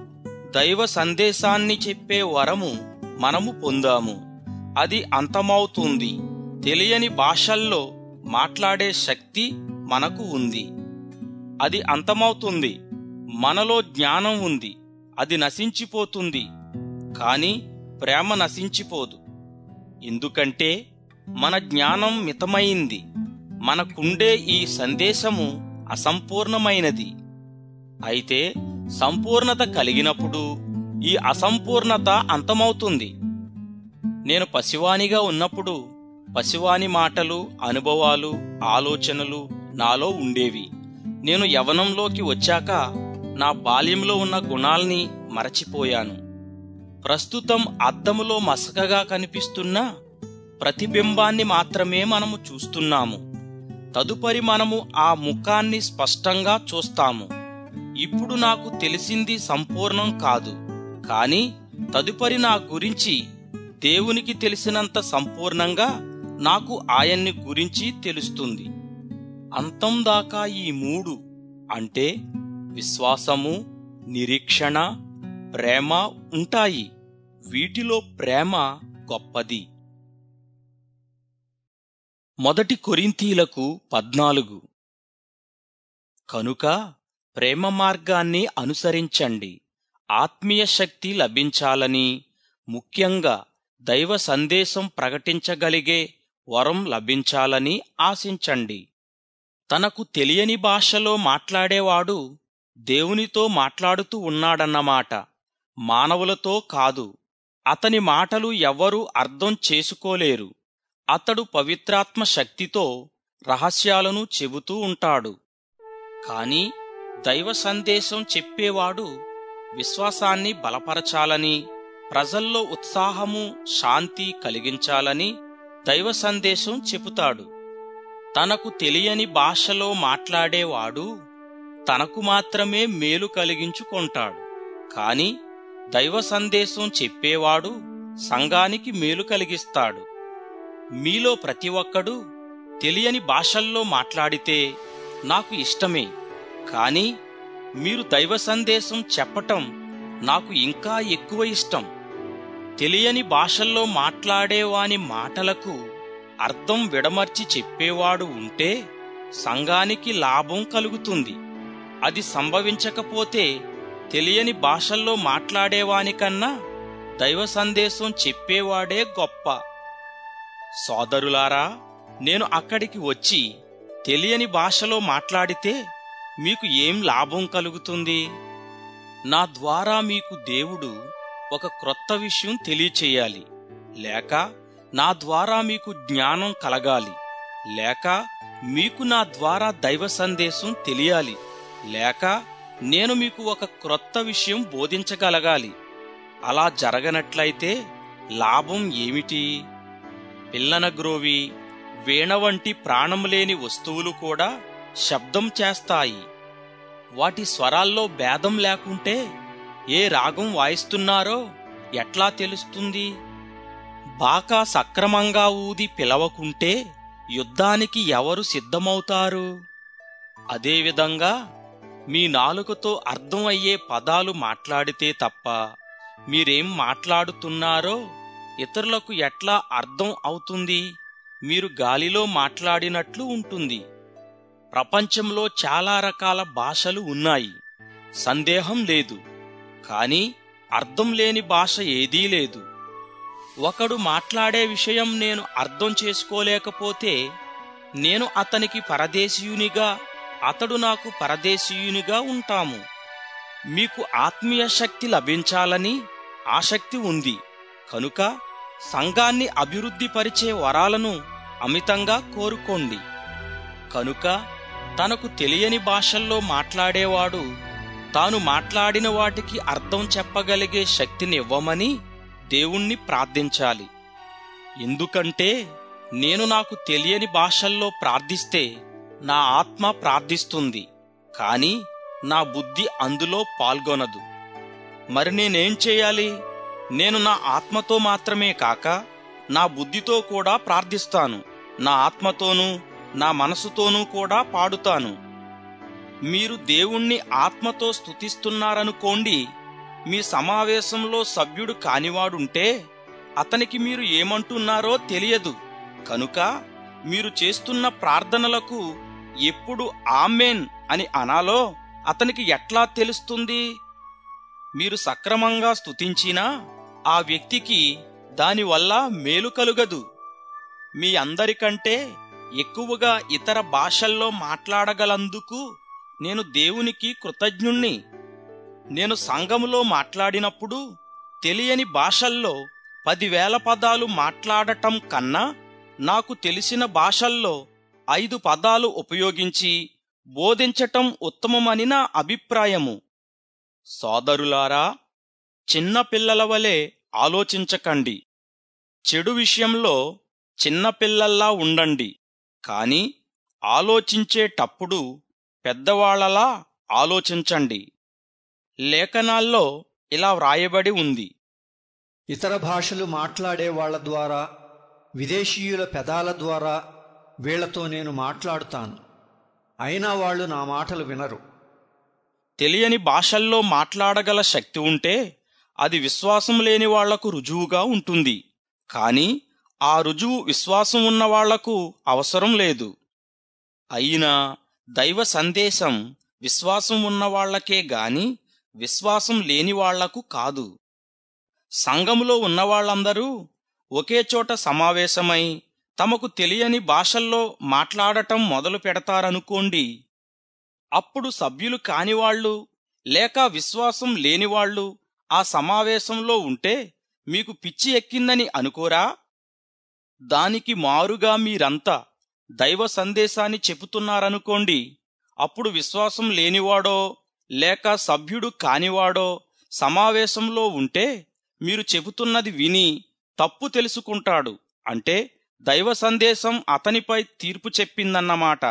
Speaker 1: దైవ సందేశాన్ని చెప్పే వరము మనము పొందాము అది అంతమవుతుంది తెలియని భాషల్లో మాట్లాడే శక్తి మనకు ఉంది అది అంతమవుతుంది మనలో జ్ఞానం ఉంది అది నశించిపోతుంది కాని ప్రేమ నశించిపోదు ఎందుకంటే మన జ్ఞానం మితమైంది మనకుండే ఈ సందేశము అసంపూర్ణమైనది అయితే సంపూర్ణత కలిగినప్పుడు ఈ అసంపూర్ణత అంతమవుతుంది నేను పసివానిగా ఉన్నప్పుడు పసివాని మాటలు అనుభవాలు ఆలోచనలు నాలో ఉండేవి నేను యవనంలోకి వచ్చాక నా బాల్యంలో ఉన్న గుణాల్ని మరచిపోయాను ప్రస్తుతం అద్దములో మసకగా కనిపిస్తున్న ప్రతిబింబాన్ని మాత్రమే మనము చూస్తున్నాము తదుపరి మనము ఆ ముఖాన్ని స్పష్టంగా చూస్తాము ఇప్పుడు నాకు తెలిసింది సంపూర్ణం కాదు కాని తదుపరి నా గురించి దేవునికి తెలిసినంత సంపూర్ణంగా నాకు ఆయన్ని గురించి తెలుస్తుంది అంతం దాకా ఈ మూడు అంటే విశ్వాసము నిరీక్షణ ప్రేమ ఉంటాయి వీటిలో ప్రేమ గొప్పది మొదటి కొరింథీలకు పద్నాలుగు కనుక ప్రేమ మార్గాన్ని అనుసరించండి ఆత్మీయ శక్తి లభించాలని ముఖ్యంగా దైవ సందేశం ప్రకటించగలిగే వరం లభించాలని ఆశించండి తనకు తెలియని భాషలో మాట్లాడేవాడు దేవునితో మాట్లాడుతూ ఉన్నాడన్నమాట మానవులతో కాదు అతని మాటలు ఎవ్వరూ అర్థం చేసుకోలేరు అతడు పవిత్రాత్మ శక్తితో రహస్యాలను చెబుతూ ఉంటాడు కాని దైవ సందేశం చెప్పేవాడు విశ్వాసాన్ని బలపరచాలని ప్రజల్లో ఉత్సాహము శాంతి కలిగించాలని దైవ సందేశం చెబుతాడు తనకు తెలియని భాషలో మాట్లాడేవాడు తనకు మాత్రమే మేలు కలిగించుకుంటాడు కాని దైవ సందేశం చెప్పేవాడు సంఘానికి మేలు కలిగిస్తాడు మీలో ప్రతి ఒక్కడు తెలియని భాషల్లో మాట్లాడితే నాకు ఇష్టమే కాని మీరు దైవ సందేశం చెప్పటం నాకు ఇంకా ఎక్కువ ఇష్టం తెలియని భాషల్లో మాట్లాడేవాని మాటలకు అర్థం విడమర్చి చెప్పేవాడు ఉంటే సంఘానికి లాభం కలుగుతుంది అది సంభవించకపోతే తెలియని భాషల్లో మాట్లాడేవానికన్నా దైవ సందేశం చెప్పేవాడే గొప్ప సోదరులారా నేను అక్కడికి వచ్చి తెలియని భాషలో మాట్లాడితే మీకు ఏం లాభం కలుగుతుంది నా ద్వారా మీకు దేవుడు ఒక క్రొత్త విషయం తెలియచేయాలి లేక నా ద్వారా మీకు జ్ఞానం కలగాలి లేక మీకు నా ద్వారా దైవ సందేశం తెలియాలి లేక నేను మీకు ఒక క్రొత్త విషయం బోధించగలగాలి అలా జరగనట్లయితే లాభం ఏమిటి పిల్లన గ్రోవి వీణ వంటి ప్రాణం లేని వస్తువులు కూడా శబ్దం చేస్తాయి వాటి స్వరాల్లో భేదం లేకుంటే ఏ రాగం వాయిస్తున్నారో ఎట్లా తెలుస్తుంది బాకా సక్రమంగా ఊది పిలవకుంటే యుద్ధానికి ఎవరు సిద్ధమవుతారు అదేవిధంగా మీ నాలుకతో అర్థం అయ్యే పదాలు మాట్లాడితే తప్ప మీరేం మాట్లాడుతున్నారో ఇతరులకు ఎట్లా అర్థం అవుతుంది మీరు గాలిలో మాట్లాడినట్లు ఉంటుంది ప్రపంచంలో చాలా రకాల భాషలు ఉన్నాయి సందేహం లేదు కానీ అర్థం లేని భాష ఏదీ లేదు ఒకడు మాట్లాడే విషయం నేను అర్థం చేసుకోలేకపోతే నేను అతనికి పరదేశీయునిగా అతడు నాకు పరదేశీయునిగా ఉంటాము మీకు ఆత్మీయ శక్తి లభించాలని ఆసక్తి ఉంది కనుక సంఘాన్ని అభివృద్ధిపరిచే వరాలను అమితంగా కోరుకోండి కనుక తనకు తెలియని భాషల్లో మాట్లాడేవాడు తాను మాట్లాడిన వాటికి అర్థం చెప్పగలిగే శక్తిని ఇవ్వమని దేవుణ్ణి ప్రార్థించాలి ఎందుకంటే నేను నాకు తెలియని భాషల్లో ప్రార్థిస్తే నా ఆత్మ ప్రార్థిస్తుంది కాని నా బుద్ధి అందులో పాల్గొనదు మరి నేనేం చేయాలి నేను నా ఆత్మతో మాత్రమే కాక నా బుద్ధితో కూడా ప్రార్థిస్తాను నా ఆత్మతోనూ నా మనసుతోనూ కూడా పాడుతాను మీరు దేవుణ్ణి ఆత్మతో స్తుతిస్తున్నారనుకోండి మీ సమావేశంలో సభ్యుడు కానివాడుంటే అతనికి మీరు ఏమంటున్నారో తెలియదు కనుక మీరు చేస్తున్న ప్రార్థనలకు ఎప్పుడు ఆమెన్ అని అనాలో అతనికి ఎట్లా తెలుస్తుంది మీరు సక్రమంగా స్తుతించినా ఆ వ్యక్తికి దానివల్ల మేలు కలుగదు మీ అందరికంటే ఎక్కువగా ఇతర భాషల్లో మాట్లాడగలందుకు నేను దేవునికి కృతజ్ఞుణ్ణి నేను సంఘములో మాట్లాడినప్పుడు తెలియని భాషల్లో పదివేల పదాలు మాట్లాడటం కన్నా నాకు తెలిసిన భాషల్లో ఐదు పదాలు ఉపయోగించి బోధించటం ఉత్తమమని నా అభిప్రాయము సోదరులారా చిన్న పిల్లల వలె ఆలోచించకండి చెడు విషయంలో చిన్నపిల్లల్లా ఉండండి కాని ఆలోచించేటప్పుడు పెద్దవాళ్లలా ఆలోచించండి లేఖనాల్లో ఇలా వ్రాయబడి ఉంది
Speaker 2: ఇతర భాషలు మాట్లాడే వాళ్ళ ద్వారా విదేశీయుల పెదాల ద్వారా వీళ్లతో నేను మాట్లాడుతాను అయినా వాళ్ళు నా మాటలు వినరు
Speaker 1: తెలియని భాషల్లో మాట్లాడగల శక్తి ఉంటే అది విశ్వాసం లేని వాళ్లకు రుజువుగా ఉంటుంది కాని ఆ రుజువు విశ్వాసం ఉన్న వాళ్లకు అవసరం లేదు అయినా దైవ సందేశం విశ్వాసం ఉన్న వాళ్లకే గాని విశ్వాసం లేని వాళ్లకు కాదు సంఘములో ఉన్నవాళ్లందరూ ఒకే చోట సమావేశమై తమకు తెలియని భాషల్లో మాట్లాడటం మొదలు పెడతారనుకోండి అప్పుడు సభ్యులు కానివాళ్లు లేక విశ్వాసం లేనివాళ్లు ఆ సమావేశంలో ఉంటే మీకు పిచ్చి ఎక్కిందని అనుకోరా దానికి మారుగా మీరంతా దైవ సందేశాన్ని చెబుతున్నారనుకోండి అప్పుడు విశ్వాసం లేనివాడో లేక సభ్యుడు కానివాడో సమావేశంలో ఉంటే మీరు చెబుతున్నది విని తప్పు తెలుసుకుంటాడు అంటే దైవ సందేశం అతనిపై తీర్పు చెప్పిందన్నమాట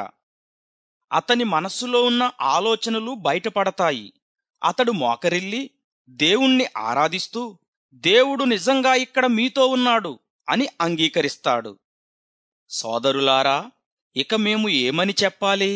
Speaker 1: అతని మనస్సులో ఉన్న ఆలోచనలు బయటపడతాయి అతడు మోకరిల్లి దేవుణ్ణి ఆరాధిస్తూ దేవుడు నిజంగా ఇక్కడ మీతో ఉన్నాడు అని అంగీకరిస్తాడు సోదరులారా ఇక మేము ఏమని చెప్పాలి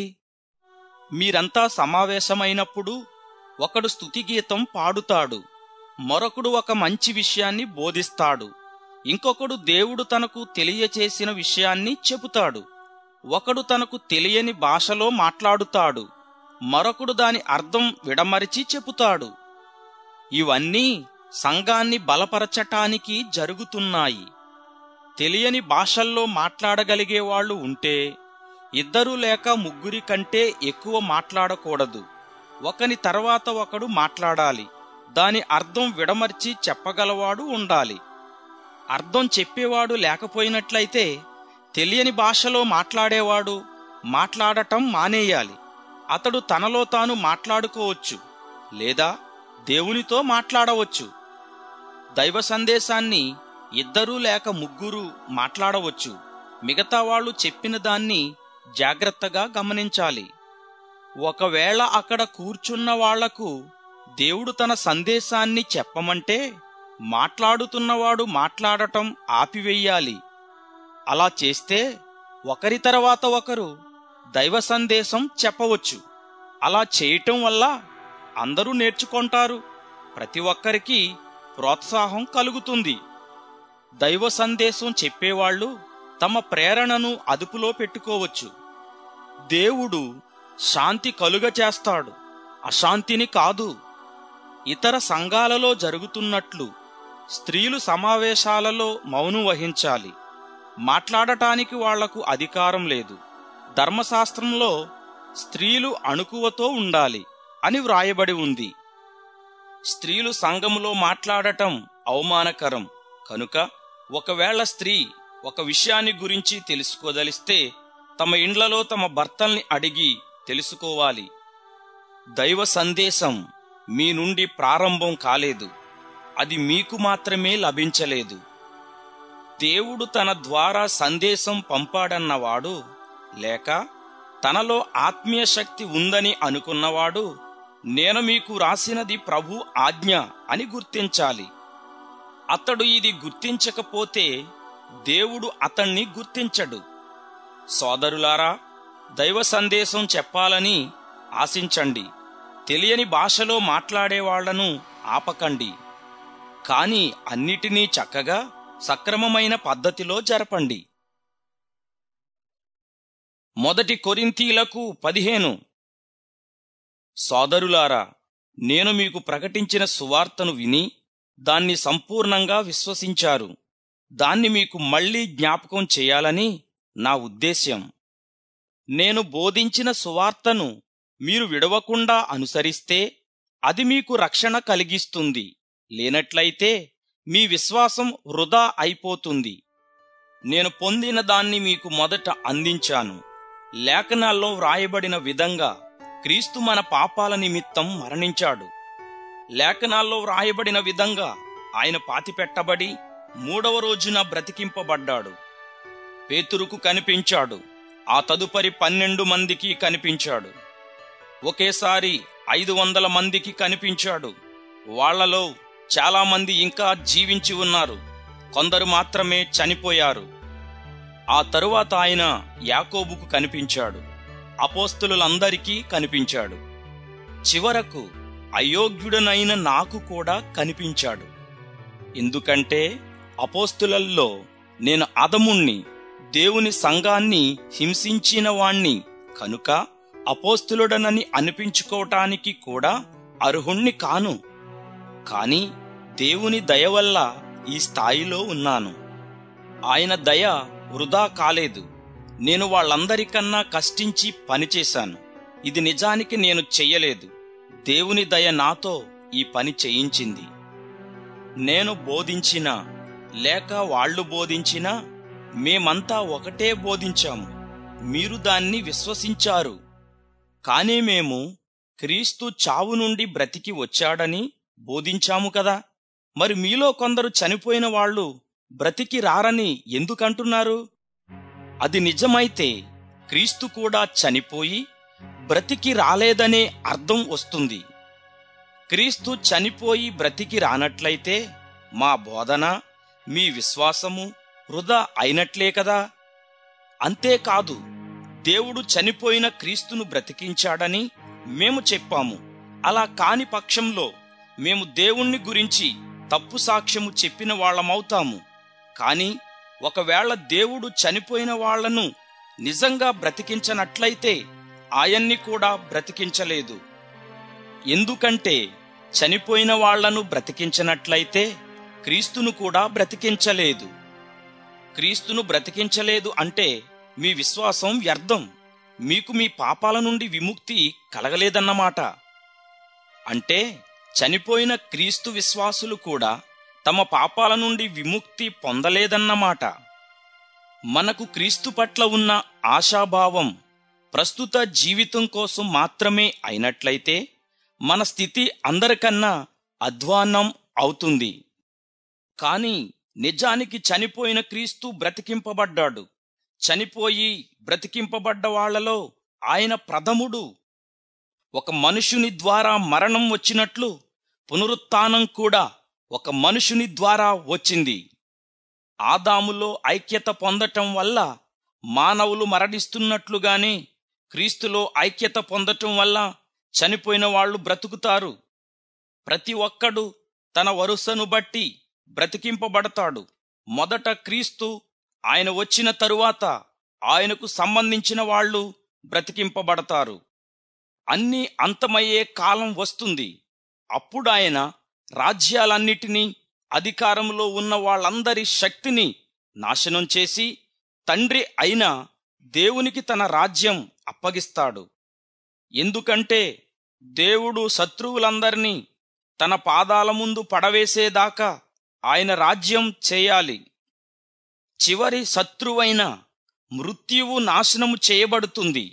Speaker 1: మీరంతా సమావేశమైనప్పుడు ఒకడు స్తుతిగీతం పాడుతాడు మరొకడు ఒక మంచి విషయాన్ని బోధిస్తాడు ఇంకొకడు దేవుడు తనకు తెలియచేసిన విషయాన్ని చెబుతాడు ఒకడు తనకు తెలియని భాషలో మాట్లాడుతాడు మరొకడు దాని అర్థం విడమరిచి చెబుతాడు ఇవన్నీ సంఘాన్ని బలపరచటానికి జరుగుతున్నాయి తెలియని భాషల్లో మాట్లాడగలిగే వాళ్ళు ఉంటే ఇద్దరు లేక ముగ్గురి కంటే ఎక్కువ మాట్లాడకూడదు ఒకని తర్వాత ఒకడు మాట్లాడాలి దాని అర్థం విడమర్చి చెప్పగలవాడు ఉండాలి అర్థం చెప్పేవాడు లేకపోయినట్లయితే తెలియని భాషలో మాట్లాడేవాడు మాట్లాడటం మానేయాలి అతడు తనలో తాను మాట్లాడుకోవచ్చు లేదా దేవునితో మాట్లాడవచ్చు దైవ సందేశాన్ని ఇద్దరు లేక ముగ్గురు మాట్లాడవచ్చు మిగతా వాళ్ళు చెప్పిన దాన్ని జాగ్రత్తగా గమనించాలి ఒకవేళ అక్కడ కూర్చున్న వాళ్లకు దేవుడు తన సందేశాన్ని చెప్పమంటే మాట్లాడుతున్నవాడు మాట్లాడటం ఆపివెయ్యాలి అలా చేస్తే ఒకరి తర్వాత ఒకరు దైవ సందేశం చెప్పవచ్చు అలా చేయటం వల్ల అందరూ నేర్చుకుంటారు ప్రతి ఒక్కరికి ప్రోత్సాహం కలుగుతుంది దైవ సందేశం చెప్పేవాళ్ళు తమ ప్రేరణను అదుపులో పెట్టుకోవచ్చు దేవుడు శాంతి కలుగ చేస్తాడు అశాంతిని కాదు ఇతర సంఘాలలో జరుగుతున్నట్లు స్త్రీలు సమావేశాలలో మౌనం వహించాలి మాట్లాడటానికి వాళ్లకు అధికారం లేదు ధర్మశాస్త్రంలో స్త్రీలు అణుకువతో ఉండాలి అని వ్రాయబడి ఉంది స్త్రీలు సంఘములో మాట్లాడటం అవమానకరం కనుక ఒకవేళ స్త్రీ ఒక విషయాన్ని గురించి తెలుసుకోదలిస్తే తమ ఇండ్లలో తమ భర్తల్ని అడిగి తెలుసుకోవాలి దైవ సందేశం మీ నుండి ప్రారంభం కాలేదు అది మీకు మాత్రమే లభించలేదు దేవుడు తన ద్వారా సందేశం పంపాడన్నవాడు లేక తనలో ఆత్మీయ శక్తి ఉందని అనుకున్నవాడు నేను మీకు రాసినది ప్రభు ఆజ్ఞ అని గుర్తించాలి అతడు ఇది గుర్తించకపోతే దేవుడు అతణ్ణి గుర్తించడు సోదరులారా దైవ సందేశం చెప్పాలని ఆశించండి తెలియని భాషలో మాట్లాడేవాళ్లను ఆపకండి కాని అన్నిటినీ చక్కగా సక్రమమైన పద్ధతిలో జరపండి మొదటి కొరింతీలకు పదిహేను సోదరులారా నేను మీకు ప్రకటించిన సువార్తను విని దాన్ని సంపూర్ణంగా విశ్వసించారు దాన్ని మీకు మళ్లీ జ్ఞాపకం చేయాలని నా ఉద్దేశ్యం నేను బోధించిన సువార్తను మీరు విడవకుండా అనుసరిస్తే అది మీకు రక్షణ కలిగిస్తుంది లేనట్లయితే మీ విశ్వాసం వృధా అయిపోతుంది నేను పొందిన దాన్ని మీకు మొదట అందించాను లేఖనాల్లో వ్రాయబడిన విధంగా క్రీస్తు మన పాపాల నిమిత్తం మరణించాడు లేఖనాల్లో వ్రాయబడిన విధంగా ఆయన పాతిపెట్టబడి మూడవ రోజున బ్రతికింపబడ్డాడు పేతురుకు కనిపించాడు ఆ తదుపరి పన్నెండు మందికి కనిపించాడు ఒకేసారి ఐదు వందల మందికి కనిపించాడు వాళ్లలో చాలా మంది ఇంకా జీవించి ఉన్నారు కొందరు మాత్రమే చనిపోయారు ఆ తరువాత ఆయన యాకోబుకు కనిపించాడు అపోస్తులందరికీ కనిపించాడు చివరకు అయోగ్యుడనైన నాకు కూడా కనిపించాడు ఎందుకంటే అపోస్తులల్లో నేను అదముణ్ణి దేవుని సంఘాన్ని హింసించిన వాణ్ణి కనుక అపోస్తులుడనని అనిపించుకోవటానికి కూడా అర్హుణ్ణి కాను కాని దేవుని దయ వల్ల ఈ స్థాయిలో ఉన్నాను ఆయన దయ వృధా కాలేదు నేను వాళ్ళందరికన్నా కష్టించి పనిచేశాను ఇది నిజానికి నేను చెయ్యలేదు దేవుని దయ నాతో ఈ పని చేయించింది నేను బోధించినా లేక వాళ్ళు బోధించినా మేమంతా ఒకటే బోధించాము మీరు దాన్ని విశ్వసించారు కానీ మేము క్రీస్తు చావు నుండి బ్రతికి వచ్చాడని బోధించాము కదా మరి మీలో కొందరు చనిపోయిన వాళ్ళు బ్రతికి రారని ఎందుకంటున్నారు అది నిజమైతే క్రీస్తు కూడా చనిపోయి బ్రతికి రాలేదనే అర్థం వస్తుంది క్రీస్తు చనిపోయి బ్రతికి రానట్లయితే మా బోధన మీ విశ్వాసము వృధా అయినట్లే కదా అంతేకాదు దేవుడు చనిపోయిన క్రీస్తును బ్రతికించాడని మేము చెప్పాము అలా కాని పక్షంలో మేము దేవుణ్ణి గురించి తప్పు సాక్ష్యము చెప్పిన వాళ్ళమవుతాము కాని ఒకవేళ దేవుడు చనిపోయిన వాళ్లను నిజంగా బ్రతికించనట్లయితే ఆయన్ని కూడా బ్రతికించలేదు ఎందుకంటే చనిపోయిన వాళ్లను బ్రతికించనట్లయితే క్రీస్తును కూడా బ్రతికించలేదు క్రీస్తును బ్రతికించలేదు అంటే మీ విశ్వాసం వ్యర్థం మీకు మీ పాపాల నుండి విముక్తి కలగలేదన్నమాట అంటే చనిపోయిన క్రీస్తు విశ్వాసులు కూడా తమ పాపాల నుండి విముక్తి పొందలేదన్నమాట మనకు క్రీస్తు పట్ల ఉన్న ఆశాభావం ప్రస్తుత జీవితం కోసం మాత్రమే అయినట్లయితే మన స్థితి అందరికన్నా అధ్వాన్నం అవుతుంది కాని నిజానికి చనిపోయిన క్రీస్తు బ్రతికింపబడ్డాడు చనిపోయి బ్రతికింపబడ్డ వాళ్లలో ఆయన ప్రథముడు ఒక మనుషుని ద్వారా మరణం వచ్చినట్లు పునరుత్థానం కూడా ఒక మనుషుని ద్వారా వచ్చింది ఆదాములో ఐక్యత పొందటం వల్ల మానవులు మరణిస్తున్నట్లుగానే క్రీస్తులో ఐక్యత పొందటం వల్ల చనిపోయిన వాళ్ళు బ్రతుకుతారు ప్రతి ఒక్కడు తన వరుసను బట్టి బ్రతికింపబడతాడు మొదట క్రీస్తు ఆయన వచ్చిన తరువాత ఆయనకు సంబంధించిన వాళ్ళు బ్రతికింపబడతారు అన్నీ అంతమయ్యే కాలం వస్తుంది అప్పుడు ఆయన రాజ్యాలన్నిటినీ అధికారంలో ఉన్న వాళ్ళందరి శక్తిని నాశనం చేసి తండ్రి అయిన దేవునికి తన రాజ్యం అప్పగిస్తాడు ఎందుకంటే దేవుడు శత్రువులందరినీ తన పాదాల ముందు పడవేసేదాకా ఆయన రాజ్యం చేయాలి చివరి శత్రువైన మృత్యువు నాశనము చేయబడుతుంది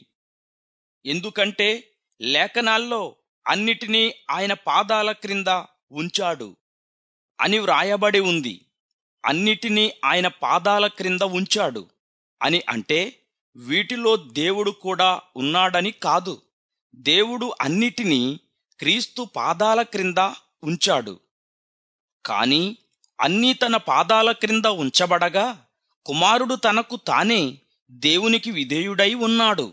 Speaker 1: ఎందుకంటే లేఖనాల్లో అన్నిటినీ ఆయన పాదాల క్రింద ఉంచాడు అని వ్రాయబడి ఉంది అన్నిటినీ ఆయన పాదాల క్రింద ఉంచాడు అని అంటే వీటిలో దేవుడు కూడా ఉన్నాడని కాదు దేవుడు అన్నిటినీ క్రీస్తు పాదాల క్రింద ఉంచాడు కాని అన్నీ తన పాదాల క్రింద ఉంచబడగా కుమారుడు తనకు తానే దేవునికి విధేయుడై ఉన్నాడు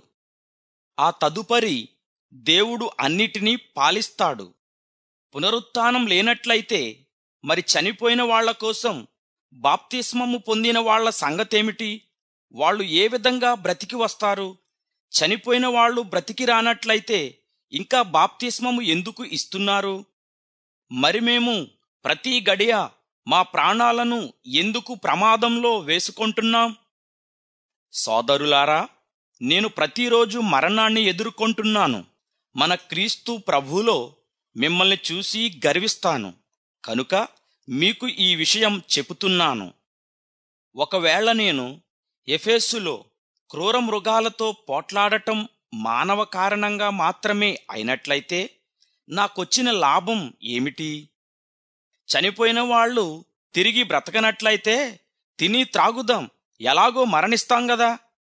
Speaker 1: ఆ తదుపరి దేవుడు అన్నిటినీ పాలిస్తాడు పునరుత్థానం లేనట్లయితే మరి చనిపోయిన వాళ్ల కోసం బాప్తిస్మము పొందిన వాళ్ల సంగతేమిటి వాళ్ళు ఏ విధంగా బ్రతికి వస్తారు చనిపోయిన వాళ్ళు బ్రతికి రానట్లయితే ఇంకా బాప్తిస్మము ఎందుకు ఇస్తున్నారు మరి మేము ప్రతి గడియ మా ప్రాణాలను ఎందుకు ప్రమాదంలో వేసుకుంటున్నాం సోదరులారా నేను ప్రతిరోజు మరణాన్ని ఎదుర్కొంటున్నాను మన క్రీస్తు ప్రభువులో మిమ్మల్ని చూసి గర్విస్తాను కనుక మీకు ఈ విషయం చెబుతున్నాను ఒకవేళ నేను ఎఫేసులో క్రూర మృగాలతో పోట్లాడటం మానవ కారణంగా మాత్రమే అయినట్లయితే నాకొచ్చిన లాభం ఏమిటి చనిపోయిన వాళ్ళు తిరిగి బ్రతకనట్లయితే తిని త్రాగుదాం ఎలాగో మరణిస్తాం గదా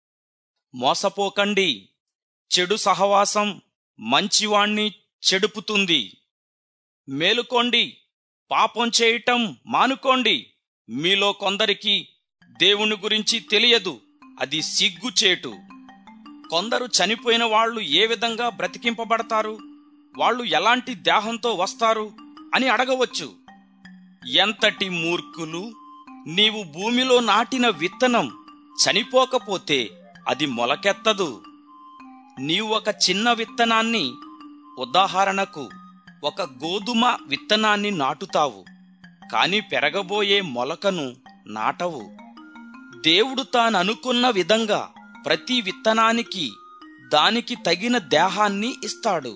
Speaker 1: మోసపోకండి చెడు సహవాసం మంచివాణ్ణి చెడుపుతుంది మేలుకోండి పాపం చేయటం మానుకోండి మీలో కొందరికి దేవుని గురించి తెలియదు అది సిగ్గుచేటు కొందరు చనిపోయిన వాళ్ళు ఏ విధంగా బ్రతికింపబడతారు వాళ్ళు ఎలాంటి దేహంతో వస్తారు అని అడగవచ్చు ఎంతటి మూర్ఖులు నీవు భూమిలో నాటిన విత్తనం చనిపోకపోతే అది మొలకెత్తదు నీవు ఒక చిన్న విత్తనాన్ని ఉదాహరణకు ఒక గోధుమ విత్తనాన్ని నాటుతావు కాని పెరగబోయే మొలకను నాటవు దేవుడు తాననుకున్న విధంగా ప్రతి విత్తనానికి దానికి తగిన దేహాన్ని ఇస్తాడు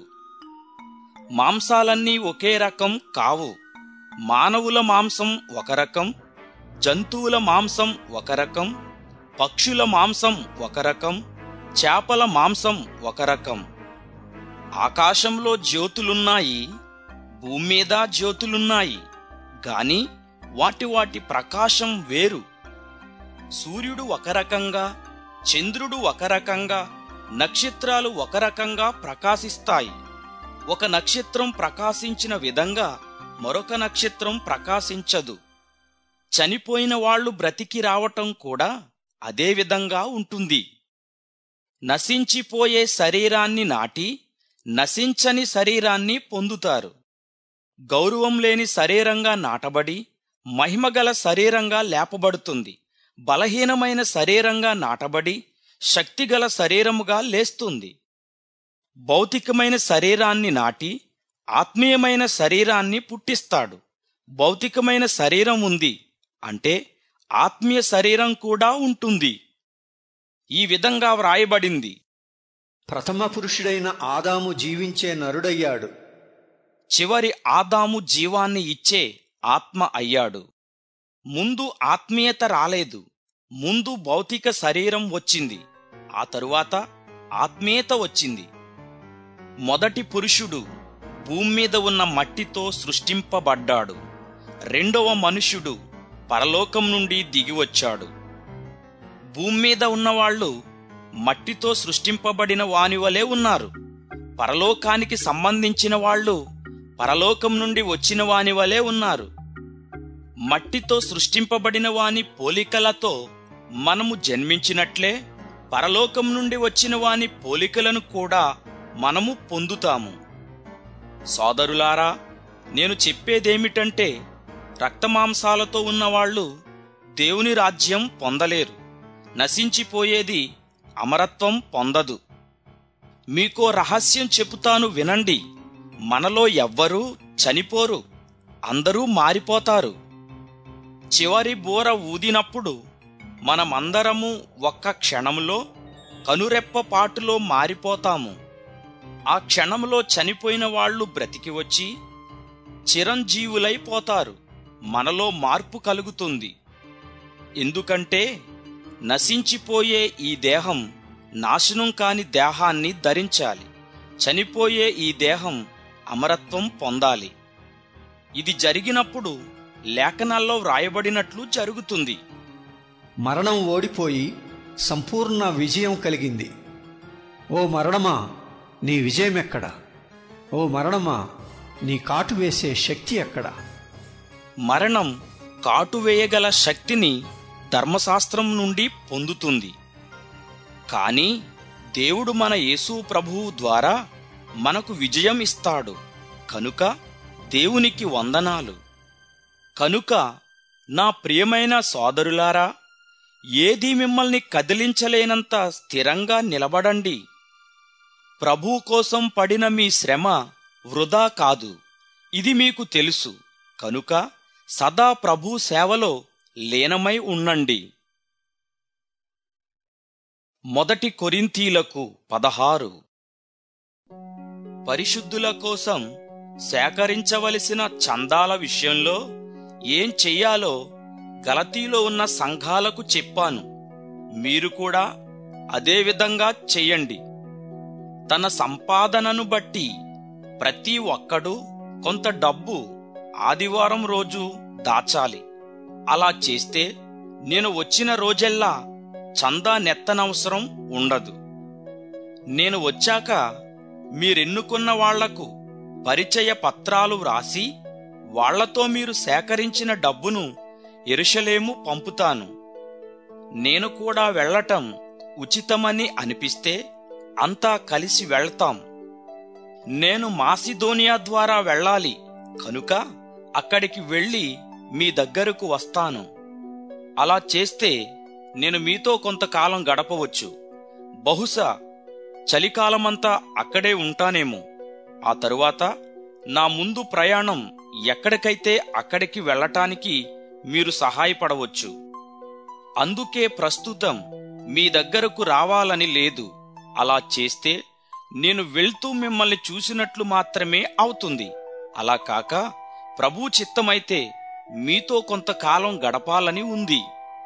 Speaker 1: మాంసాలన్నీ ఒకే రకం కావు మానవుల మాంసం ఒక రకం జంతువుల మాంసం ఒక రకం పక్షుల మాంసం ఒక రకం చేపల మాంసం ఒక రకం ఆకాశంలో జ్యోతులున్నాయి భూమి మీద జ్యోతులున్నాయి గాని వాటి వాటి ప్రకాశం వేరు సూర్యుడు ఒక రకంగా చంద్రుడు ఒక రకంగా నక్షత్రాలు ఒక రకంగా ప్రకాశిస్తాయి ఒక నక్షత్రం ప్రకాశించిన విధంగా మరొక నక్షత్రం ప్రకాశించదు చనిపోయిన వాళ్ళు బ్రతికి రావటం కూడా అదే విధంగా ఉంటుంది నశించిపోయే శరీరాన్ని నాటి నశించని శరీరాన్ని పొందుతారు గౌరవం లేని శరీరంగా నాటబడి మహిమగల శరీరంగా లేపబడుతుంది బలహీనమైన శరీరంగా నాటబడి శక్తిగల శరీరముగా లేస్తుంది భౌతికమైన శరీరాన్ని నాటి ఆత్మీయమైన శరీరాన్ని పుట్టిస్తాడు భౌతికమైన శరీరం ఉంది అంటే ఆత్మీయ శరీరం కూడా ఉంటుంది ఈ విధంగా వ్రాయబడింది
Speaker 2: ప్రథమ పురుషుడైన ఆదాము జీవించే నరుడయ్యాడు
Speaker 1: చివరి ఆదాము జీవాన్ని ఇచ్చే ఆత్మ అయ్యాడు ముందు ఆత్మీయత రాలేదు ముందు భౌతిక శరీరం వచ్చింది ఆ తరువాత ఆత్మీయత వచ్చింది మొదటి పురుషుడు భూమి మీద ఉన్న మట్టితో సృష్టింపబడ్డాడు రెండవ మనుష్యుడు పరలోకం నుండి దిగివచ్చాడు భూమి మీద ఉన్నవాళ్ళు మట్టితో సృష్టింపబడిన వాని వలె ఉన్నారు పరలోకానికి సంబంధించిన వాళ్ళు పరలోకం నుండి వచ్చిన వాని వలె ఉన్నారు మట్టితో సృష్టింపబడిన వాని పోలికలతో మనము జన్మించినట్లే పరలోకం నుండి వచ్చిన వాని పోలికలను కూడా మనము పొందుతాము సోదరులారా నేను చెప్పేదేమిటంటే రక్తమాంసాలతో ఉన్నవాళ్ళు దేవుని రాజ్యం పొందలేరు నశించిపోయేది అమరత్వం పొందదు మీకో రహస్యం చెబుతాను వినండి మనలో ఎవ్వరూ చనిపోరు అందరూ మారిపోతారు చివరి బోర ఊదినప్పుడు మనమందరము ఒక్క క్షణంలో కనురెప్ప పాటులో మారిపోతాము ఆ క్షణంలో చనిపోయిన వాళ్ళు బ్రతికి వచ్చి చిరంజీవులైపోతారు మనలో మార్పు కలుగుతుంది ఎందుకంటే నశించిపోయే ఈ దేహం నాశనం కాని దేహాన్ని ధరించాలి చనిపోయే ఈ దేహం అమరత్వం పొందాలి ఇది జరిగినప్పుడు లేఖనాల్లో వ్రాయబడినట్లు జరుగుతుంది
Speaker 2: మరణం ఓడిపోయి సంపూర్ణ విజయం కలిగింది ఓ మరణమా నీ విజయం ఎక్కడ ఓ మరణమా నీ కాటు వేసే శక్తి ఎక్కడ
Speaker 1: మరణం కాటువేయగల శక్తిని ధర్మశాస్త్రం నుండి పొందుతుంది కానీ దేవుడు మన యేసు ప్రభువు ద్వారా మనకు విజయం ఇస్తాడు కనుక దేవునికి వందనాలు కనుక నా ప్రియమైన సోదరులారా ఏదీ మిమ్మల్ని కదిలించలేనంత స్థిరంగా నిలబడండి ప్రభు కోసం పడిన మీ శ్రమ వృధా కాదు ఇది మీకు తెలుసు కనుక సదా ప్రభు సేవలో లీనమై ఉండండి మొదటి కొరింథీలకు పదహారు పరిశుద్ధుల కోసం సేకరించవలసిన చందాల విషయంలో ఏం చెయ్యాలో గలతీలో ఉన్న సంఘాలకు చెప్పాను మీరు కూడా అదేవిధంగా చెయ్యండి తన సంపాదనను బట్టి ప్రతి ఒక్కడు కొంత డబ్బు ఆదివారం రోజు దాచాలి అలా చేస్తే నేను వచ్చిన రోజెల్లా చందా నెత్తనవసరం ఉండదు నేను వచ్చాక మీరెన్నుకున్న వాళ్లకు పరిచయ పత్రాలు వ్రాసి వాళ్లతో మీరు సేకరించిన డబ్బును ఎరుషలేము పంపుతాను నేను కూడా వెళ్ళటం ఉచితమని అనిపిస్తే అంతా కలిసి వెళ్తాం నేను మాసిదోనియా ద్వారా వెళ్ళాలి కనుక అక్కడికి వెళ్ళి మీ దగ్గరకు వస్తాను అలా చేస్తే నేను మీతో కొంతకాలం గడపవచ్చు బహుశా చలికాలమంతా అక్కడే ఉంటానేమో ఆ తరువాత నా ముందు ప్రయాణం ఎక్కడికైతే అక్కడికి వెళ్ళటానికి మీరు సహాయపడవచ్చు అందుకే ప్రస్తుతం మీ దగ్గరకు రావాలని లేదు అలా చేస్తే నేను వెళ్తూ మిమ్మల్ని చూసినట్లు మాత్రమే అవుతుంది అలా కాక ప్రభు చిత్తమైతే మీతో కొంతకాలం గడపాలని ఉంది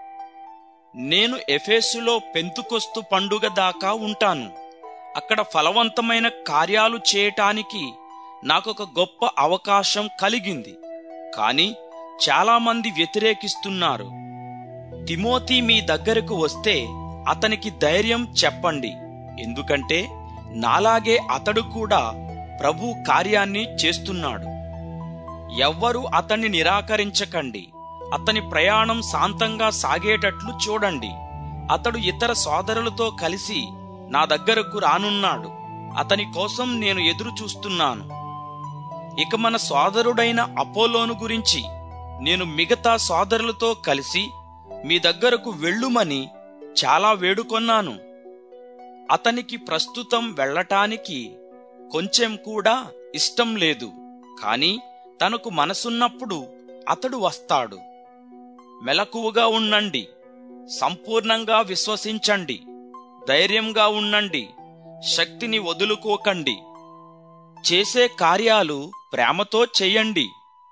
Speaker 1: నేను ఎఫేసులో పెంతుకొస్తు పండుగ దాకా ఉంటాను అక్కడ ఫలవంతమైన కార్యాలు చేయటానికి నాకొక గొప్ప అవకాశం కలిగింది కాని చాలామంది వ్యతిరేకిస్తున్నారు తిమోతి మీ దగ్గరకు వస్తే అతనికి ధైర్యం చెప్పండి ఎందుకంటే నాలాగే అతడు కూడా ప్రభు కార్యాన్ని చేస్తున్నాడు ఎవ్వరూ అతన్ని నిరాకరించకండి అతని ప్రయాణం శాంతంగా సాగేటట్లు చూడండి అతడు ఇతర సోదరులతో కలిసి నా దగ్గరకు రానున్నాడు అతని కోసం నేను ఎదురు చూస్తున్నాను ఇక మన సోదరుడైన అపోలోను గురించి నేను మిగతా సోదరులతో కలిసి మీ దగ్గరకు వెళ్ళుమని చాలా వేడుకొన్నాను అతనికి ప్రస్తుతం వెళ్ళటానికి కొంచెం కూడా ఇష్టం లేదు కాని తనకు మనసున్నప్పుడు అతడు వస్తాడు మెలకువగా ఉండండి సంపూర్ణంగా విశ్వసించండి ధైర్యంగా ఉండండి శక్తిని వదులుకోకండి చేసే కార్యాలు ప్రేమతో చెయ్యండి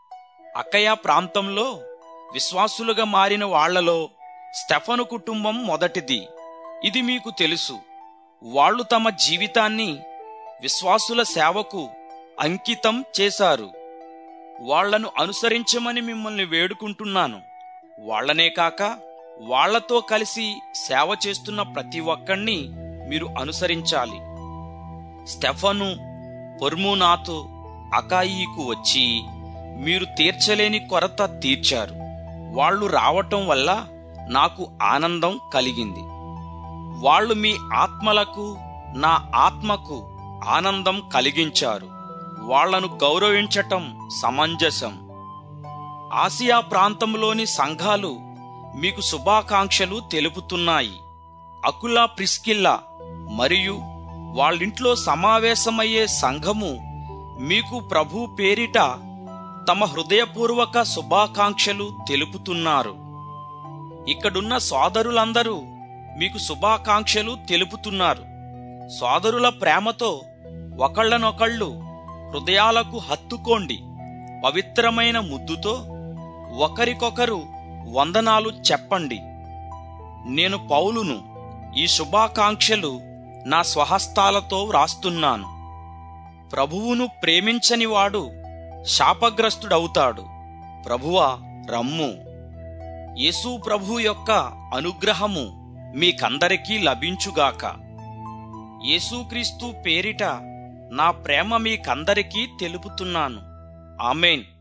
Speaker 1: అకయ ప్రాంతంలో విశ్వాసులుగా మారిన వాళ్లలో స్టెఫను కుటుంబం మొదటిది ఇది మీకు తెలుసు వాళ్ళు తమ జీవితాన్ని విశ్వాసుల సేవకు అంకితం చేశారు వాళ్లను అనుసరించమని మిమ్మల్ని వేడుకుంటున్నాను వాళ్లనే కాక వాళ్లతో కలిసి సేవ చేస్తున్న ప్రతి ఒక్కణ్ణి మీరు అనుసరించాలి స్టెఫను పొర్మునాతో అకాయికు వచ్చి మీరు తీర్చలేని కొరత తీర్చారు వాళ్ళు రావటం వల్ల నాకు ఆనందం కలిగింది వాళ్ళు మీ ఆత్మలకు నా ఆత్మకు ఆనందం కలిగించారు వాళ్లను గౌరవించటం సమంజసం ఆసియా ప్రాంతంలోని సంఘాలు మీకు శుభాకాంక్షలు తెలుపుతున్నాయి అకులా ప్రిస్కిల్లా మరియు వాళ్ళింట్లో సమావేశమయ్యే సంఘము మీకు ప్రభు పేరిట తమ హృదయపూర్వక శుభాకాంక్షలు తెలుపుతున్నారు ఇక్కడున్న సోదరులందరూ మీకు శుభాకాంక్షలు తెలుపుతున్నారు సోదరుల ప్రేమతో ఒకళ్ళనొకళ్ళు హృదయాలకు హత్తుకోండి పవిత్రమైన ముద్దుతో ఒకరికొకరు వందనాలు చెప్పండి నేను పౌలును ఈ శుభాకాంక్షలు నా స్వహస్తాలతో వ్రాస్తున్నాను ప్రభువును ప్రేమించని వాడు శాపగ్రస్తుడవుతాడు ప్రభువా రమ్ము యేసు ప్రభు యొక్క అనుగ్రహము మీకందరికీ లభించుగాక యేసుక్రీస్తు పేరిట నా ప్రేమ మీకందరికీ తెలుపుతున్నాను ఆమెన్